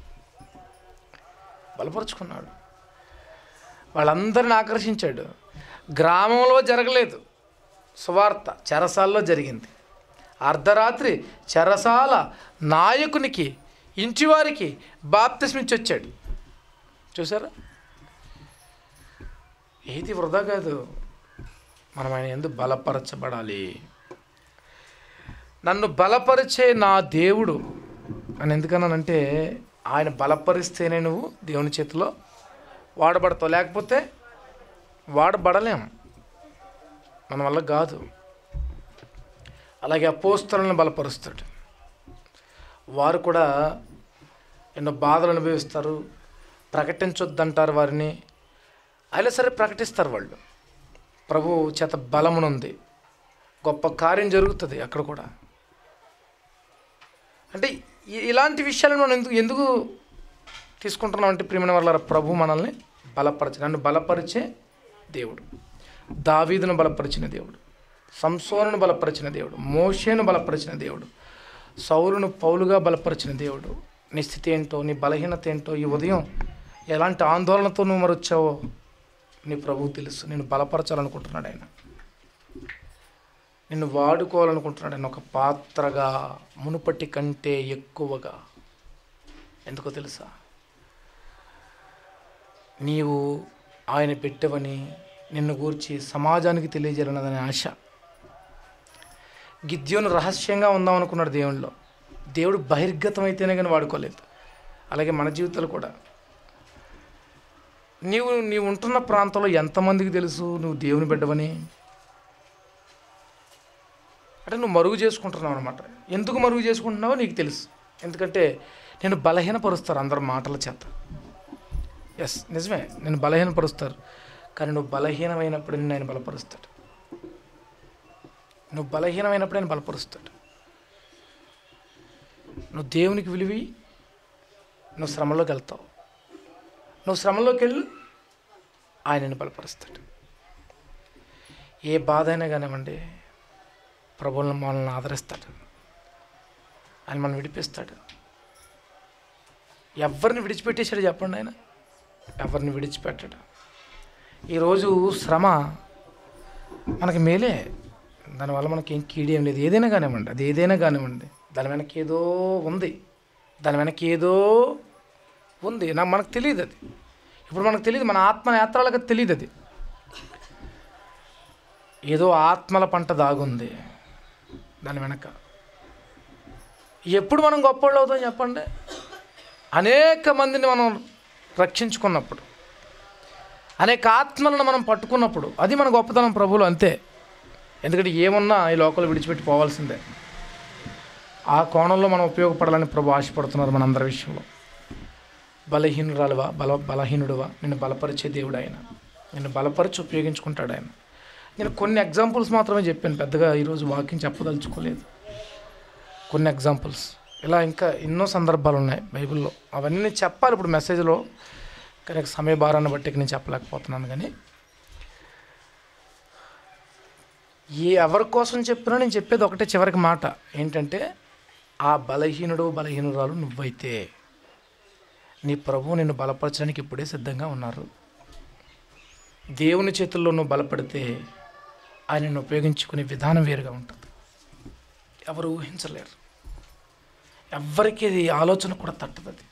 బలపరుచుకున్నాడు వాళ్ళందరిని ఆకర్షించాడు గ్రామంలో జరగలేదు సువార్త చెరసాల్లో జరిగింది అర్ధరాత్రి చెరసాల నాయకునికి ఇంటివారికి బాప్తిస్మిచ్చి వచ్చాడు చూసారా ఏది వృధా కాదు మనం ఆయన ఎందుకు బలపరచబడాలి నన్ను బలపరిచే నా దేవుడు అని ఎందుకన్నానంటే ఆయన బలపరిస్తేనే నువ్వు దేవుని చేతిలో వాడబడతావు లేకపోతే వాడబడలేం మన వల్ల కాదు అలాగే అపోస్తలను బలపరుస్తాడు వారు కూడా ఎన్నో బాధలు అనుభవిస్తారు ప్రకటించొద్దంటారు వారిని అయినా సరే ప్రకటిస్తారు వాళ్ళు ప్రభు చేత బలమునుంది గొప్ప కార్యం జరుగుతుంది అక్కడ కూడా అంటే ఇ- ఇలాంటి విషయాలను మనం ఎందుకు ఎందుకు తీసుకుంటున్నాం అంటే ప్రియమైన వాళ్ళ ప్రభు మనల్ని బలపరచ నన్ను బలపరిచే దేవుడు దావీదును బలపరిచిన దేవుడు సంసోనును బలపరిచిన దేవుడు మోషేను బలపరిచిన దేవుడు సౌలును పౌలుగా బలపరిచిన దేవుడు నీ స్థితి ఏంటో నీ బలహీనత ఏంటో ఈ ఉదయం ఎలాంటి ఆందోళనతో నువ్వు మరి వచ్చావో నీ ప్రభువు తెలుసు నేను బలపరచాలనుకుంటున్నాడు ఆయన నిన్ను వాడుకోవాలనుకుంటున్నాడు ఆయన ఒక పాత్రగా మునుపటి కంటే ఎక్కువగా ఎందుకో తెలుసా నీవు ఆయన పెట్టవని నిన్ను గూర్చి సమాజానికి తెలియజేయాలన్నదనే ఆశ గిద్యోను రహస్యంగా ఉందాం అనుకున్నాడు దేవునిలో దేవుడు బహిర్గతం అయితేనే కానీ వాడుకోలేదు అలాగే మన జీవితాలు కూడా నీవు నీవు ఉంటున్న ప్రాంతంలో ఎంతమందికి తెలుసు నువ్వు దేవుని బిడ్డవని అంటే నువ్వు మరుగు చేసుకుంటున్నావు అనమాట ఎందుకు మరుగు చేసుకుంటున్నావో నీకు తెలుసు ఎందుకంటే నేను బలహీనపరుస్తారు అందరు మాటల చేత ఎస్ నిజమే నేను బలహీనపరుస్తారు కానీ నువ్వు బలహీనమైనప్పుడు నిన్ను ఆయన బలపరుస్తాడు నువ్వు బలహీనమైనప్పుడు ఆయన బలపరుస్తాడు నువ్వు దేవునికి విలువి నువ్వు శ్రమలోకి వెళ్తావు నువ్వు శ్రమలోకి వెళ్ళు ఆయనని బలపరుస్తాడు ఏ బాధ అయినా కానివ్వండి ప్రభువులను మనల్ని ఆదరిస్తాడు ఆయన మనం విడిపిస్తాడు ఎవరిని విడిచిపెట్టేశాడు చెప్పండి ఆయన ఎవరిని విడిచిపెట్టాడు ఈరోజు శ్రమ మనకి మేలే దానివల్ల మనకి ఏం కీడేం లేదు ఏదైనా కానివ్వండి అది ఏదైనా కానివ్వండి దాని వెనక ఏదో ఉంది దాని వెనక ఏదో ఉంది నాకు మనకు తెలియదు అది ఇప్పుడు మనకు తెలియదు మన ఆత్మ నేత్రాలకు తెలియదు అది ఏదో ఆత్మల పంట దాగుంది దాని వెనక ఎప్పుడు మనం గొప్పవాళ్ళు అవుతాం చెప్పండి అనేక మందిని మనం రక్షించుకున్నప్పుడు అనేక ఆత్మలను మనం పట్టుకున్నప్పుడు అది మన గొప్పతనం ప్రభువులు అంతే ఎందుకంటే ఏమున్నా ఈ లోకల్ విడిచిపెట్టి పోవాల్సిందే ఆ కోణంలో మనం ఉపయోగపడాలని ప్రభు ఆశపడుతున్నారు మనందరి విషయంలో బలహీనురాలువా బల బలహీనుడువా నిన్ను బలపరిచే దేవుడు ఆయన నిన్ను బలపరిచి ఉపయోగించుకుంటాడు ఆయన నేను కొన్ని ఎగ్జాంపుల్స్ మాత్రమే చెప్పాను పెద్దగా ఈరోజు వాకింగ్ చెప్పదలుచుకోలేదు కొన్ని ఎగ్జాంపుల్స్ ఇలా ఇంకా ఎన్నో సందర్భాలు ఉన్నాయి బైబిల్లో అవన్నీ నేను చెప్పాలి ఇప్పుడు మెసేజ్లో కానీ సమయ భారాన్ని బట్టి నేను చెప్పలేకపోతున్నాను కానీ ఏ ఎవరి కోసం చెప్పినా నేను చెప్పేది ఒకటే చివరికి మాట ఏంటంటే ఆ బలహీనుడు బలహీనురాలు నువ్వైతే నీ ప్రభువు నిన్ను బలపరచడానికి ఇప్పుడే సిద్ధంగా ఉన్నారు దేవుని చేతుల్లో నువ్వు బలపడితే ఆయనను ఉపయోగించుకునే విధానం వేరుగా ఉంటుంది ఎవరు ఊహించలేరు ఎవ్వరికి ఇది ఆలోచన కూడా తట్టదు అది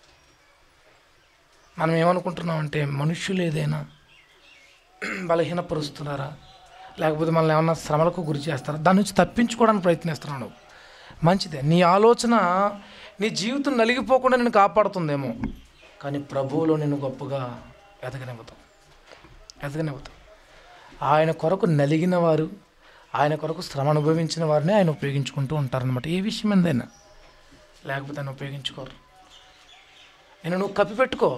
మనం ఏమనుకుంటున్నామంటే మనుష్యులు ఏదైనా బలహీనపరుస్తున్నారా లేకపోతే మనల్ని ఏమన్నా శ్రమలకు గురి చేస్తారా దాని నుంచి తప్పించుకోవడానికి ప్రయత్నిస్తున్నావు నువ్వు మంచిదే నీ ఆలోచన నీ జీవితం నలిగిపోకుండా నేను కాపాడుతుందేమో కానీ ప్రభువులో నిన్ను గొప్పగా ఎదగనివ్వతాం ఎదగనివ్వతాం ఆయన కొరకు నలిగిన వారు ఆయన కొరకు శ్రమ అనుభవించిన వారిని ఆయన ఉపయోగించుకుంటూ ఉంటారనమాట ఏ విషయం ఏందైనా లేకపోతే ఆయన ఉపయోగించుకోరు నేను నువ్వు కప్పిపెట్టుకో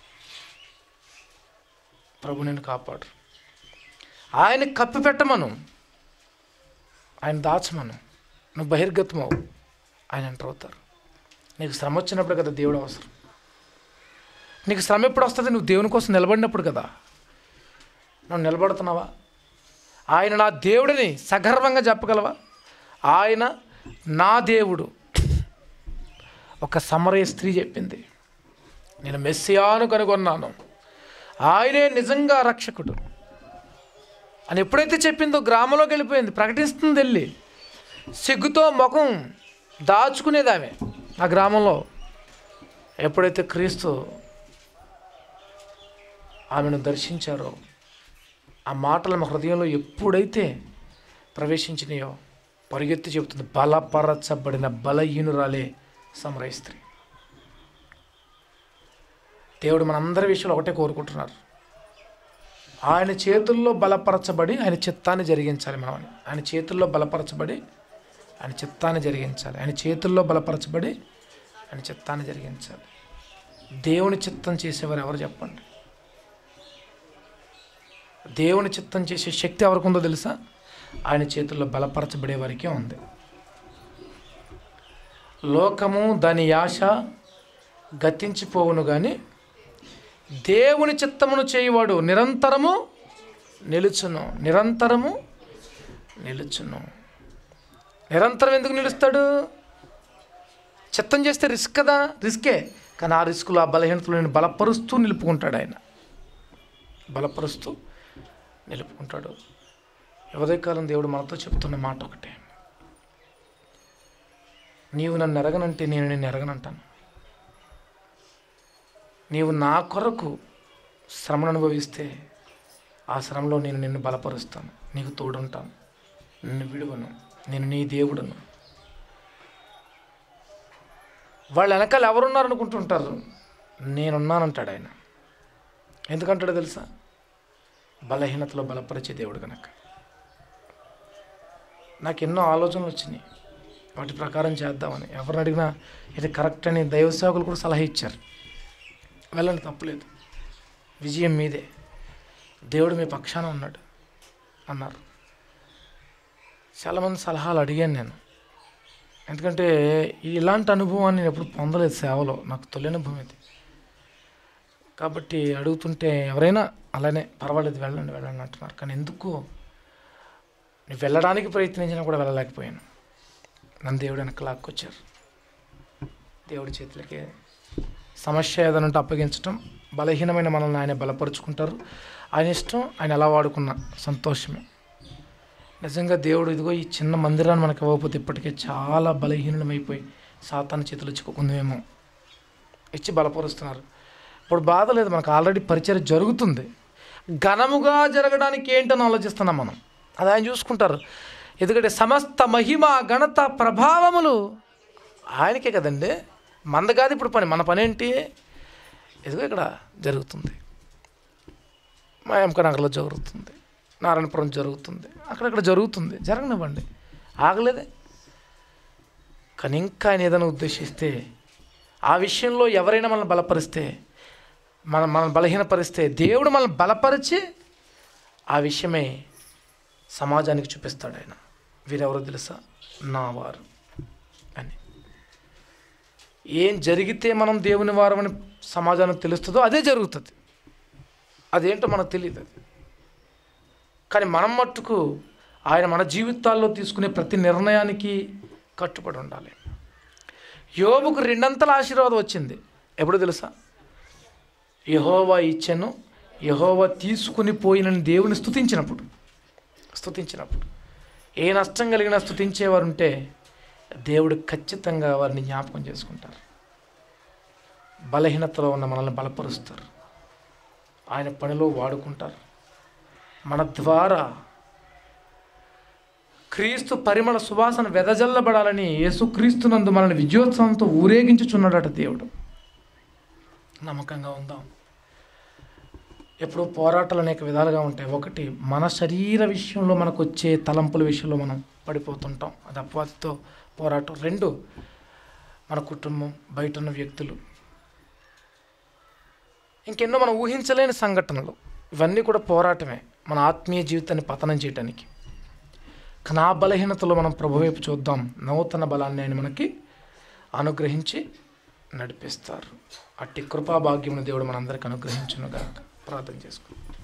ప్రభు నిన్ను కాపాడు ఆయన కప్పి పెట్టమను ఆయన దాచమను నువ్వు బహిర్గతమవు ఆయన ఎంటర్ అవుతారు నీకు శ్రమ వచ్చినప్పుడు కదా దేవుడు అవసరం నీకు శ్రమ ఎప్పుడు వస్తుంది నువ్వు దేవుని కోసం నిలబడినప్పుడు కదా నువ్వు నిలబడుతున్నావా ఆయన నా దేవుడిని సగర్వంగా చెప్పగలవా ఆయన నా దేవుడు ఒక సమరయ స్త్రీ చెప్పింది నేను మెస్సియాను కనుగొన్నాను ఆయనే నిజంగా రక్షకుడు అని ఎప్పుడైతే చెప్పిందో గ్రామంలోకి వెళ్ళిపోయింది ప్రకటిస్తుంది వెళ్ళి సిగ్గుతో ముఖం దాచుకునేది ఆమె ఆ గ్రామంలో ఎప్పుడైతే క్రీస్తు ఆమెను దర్శించారో ఆ మాటలు మా హృదయంలో ఎప్పుడైతే ప్రవేశించినాయో పరిగెత్తి చెబుతుంది బలపరచబడిన బలహీనురాలే సమరయ స్త్రీ దేవుడు మనందరి విషయంలో ఒకటే కోరుకుంటున్నారు ఆయన చేతుల్లో బలపరచబడి ఆయన చిత్తాన్ని జరిగించాలి మనం ఆయన చేతుల్లో బలపరచబడి ఆయన చిత్తాన్ని జరిగించాలి ఆయన చేతుల్లో బలపరచబడి ఆయన చిత్తాన్ని జరిగించాలి దేవుని చిత్తం చేసేవారు ఎవరు చెప్పండి దేవుని చిత్తం చేసే శక్తి ఎవరికి ఉందో తెలుసా ఆయన చేతుల్లో బలపరచబడే వారికే ఉంది లోకము దాని యాశ గతించిపోవును కానీ దేవుని చిత్తమును చేయువాడు నిరంతరము నిలుచును నిరంతరము నిలుచును నిరంతరం ఎందుకు నిలుస్తాడు చిత్తం చేస్తే రిస్క్ కదా రిస్కే కానీ ఆ రిస్కులో ఆ బలహీనతలు నేను బలపరుస్తూ నిలుపుకుంటాడు ఆయన బలపరుస్తూ నిలుపుకుంటాడు ఉదయకాలం దేవుడు మనతో చెప్తున్న మాట ఒకటే నీవు నన్ను ఎరగనంటే నేను నిన్ను ఎరగనంటాను నీవు నా కొరకు శ్రమను అనుభవిస్తే ఆ శ్రమలో నేను నిన్ను బలపరుస్తాను నీకు తోడుంటాను నిన్ను విడువను నేను నీ దేవుడును వాళ్ళు వెనకాల ఎవరున్నారు అనుకుంటుంటారు నేనున్నానంటాడు ఆయన ఎందుకంటాడో తెలుసా బలహీనతలో బలపరిచే దేవుడు కనుక నాకు ఎన్నో ఆలోచనలు వచ్చినాయి వాటి ప్రకారం చేద్దామని ఎవరిని అడిగినా ఇది కరెక్ట్ అని దైవ సేవకులు కూడా సలహా ఇచ్చారు వెళ్ళండి తప్పలేదు విజయం మీదే దేవుడు మీ పక్షాన ఉన్నాడు అన్నారు చాలామంది సలహాలు అడిగాను నేను ఎందుకంటే ఇలాంటి అనుభవాన్ని నేను ఎప్పుడు పొందలేదు సేవలో నాకు తొలి అనుభవం ఇది కాబట్టి అడుగుతుంటే ఎవరైనా అలానే పర్వాలేదు వెళ్ళండి వెళ్ళండి అంటున్నారు కానీ ఎందుకు నేను వెళ్ళడానికి ప్రయత్నించినా కూడా వెళ్ళలేకపోయాను నన్ను దేవుడు వెనక లాక్కొచ్చారు దేవుడి చేతులకి సమస్య ఏదైనా ఉంటే అప్పగించటం బలహీనమైన మనల్ని ఆయన బలపరుచుకుంటారు ఆయన ఇష్టం ఆయన ఎలా వాడుకున్న సంతోషమే నిజంగా దేవుడు ఇదిగో ఈ చిన్న మందిరాన్ని మనకు ఇవ్వకపోతే ఇప్పటికే చాలా బలహీనమైపోయి సాతాను చేతులు చిక్కుకుందేమో ఇచ్చి బలపరుస్తున్నారు ఇప్పుడు బాధ లేదు మనకు ఆల్రెడీ పరిచయం జరుగుతుంది ఘనముగా జరగడానికి ఏంటని ఆలోచిస్తున్నాం మనం అది ఆయన చూసుకుంటారు ఎందుకంటే సమస్త మహిమ ఘనత ప్రభావములు ఆయనకే కదండి మంద కాదు ఇప్పుడు పని మన పని ఏంటి ఇదిగో ఇక్కడ జరుగుతుంది మా ఎంక నగర్లో జరుగుతుంది నారాయణపురం జరుగుతుంది అక్కడక్కడ జరుగుతుంది జరగనివ్వండి ఆగలేదే కానీ ఇంకా ఆయన ఏదైనా ఉద్దేశిస్తే ఆ విషయంలో ఎవరైనా మనల్ని బలపరిస్తే మనం మనల్ని బలహీనపరిస్తే దేవుడు మనల్ని బలపరిచి ఆ విషయమే సమాజానికి చూపిస్తాడు ఆయన వీరెవరో తెలుసా నా వారు అని ఏం జరిగితే మనం దేవుని వారమని సమాజానికి తెలుస్తుందో అదే జరుగుతుంది అదేంటో మనకు తెలియదు అది కానీ మనం మట్టుకు ఆయన మన జీవితాల్లో తీసుకునే ప్రతి నిర్ణయానికి కట్టుబడి ఉండాలి యోబుకు రెండంతల ఆశీర్వాదం వచ్చింది ఎప్పుడు తెలుసా యహోవా ఇచ్చెను యహోవా తీసుకుని పోయినని దేవుని స్తుతించినప్పుడు స్తుతించినప్పుడు ఏ నష్టం కలిగినా స్తుతించేవారు ఉంటే దేవుడు ఖచ్చితంగా వారిని జ్ఞాపకం చేసుకుంటారు బలహీనతలో ఉన్న మనల్ని బలపరుస్తారు ఆయన పనిలో వాడుకుంటారు మన ద్వారా క్రీస్తు పరిమళ సువాసన వెదజల్లబడాలని యేసుక్రీస్తునందు మనల్ని విజయోత్సవంతో ఊరేగించుచున్నాడట దేవుడు నమ్మకంగా ఉందాం ఎప్పుడు పోరాటాలు అనేక విధాలుగా ఉంటాయి ఒకటి మన శరీర విషయంలో మనకు వచ్చే తలంపుల విషయంలో మనం పడిపోతుంటాం అది అపవాదితో పోరాటం రెండు మన కుటుంబం బయట ఉన్న వ్యక్తులు ఇంకెన్నో మనం ఊహించలేని సంఘటనలు ఇవన్నీ కూడా పోరాటమే మన ఆత్మీయ జీవితాన్ని పతనం చేయడానికి కానీ ఆ బలహీనతలో మనం ప్రభు వైపు చూద్దాం నూతన బలాన్ని ఆయన మనకి అనుగ్రహించి నడిపిస్తారు అట్టి కృపాభాగ్యమును దేవుడు మనందరికి అనుగ్రహించునుగా ప్రార్థన చేసుకుంటాం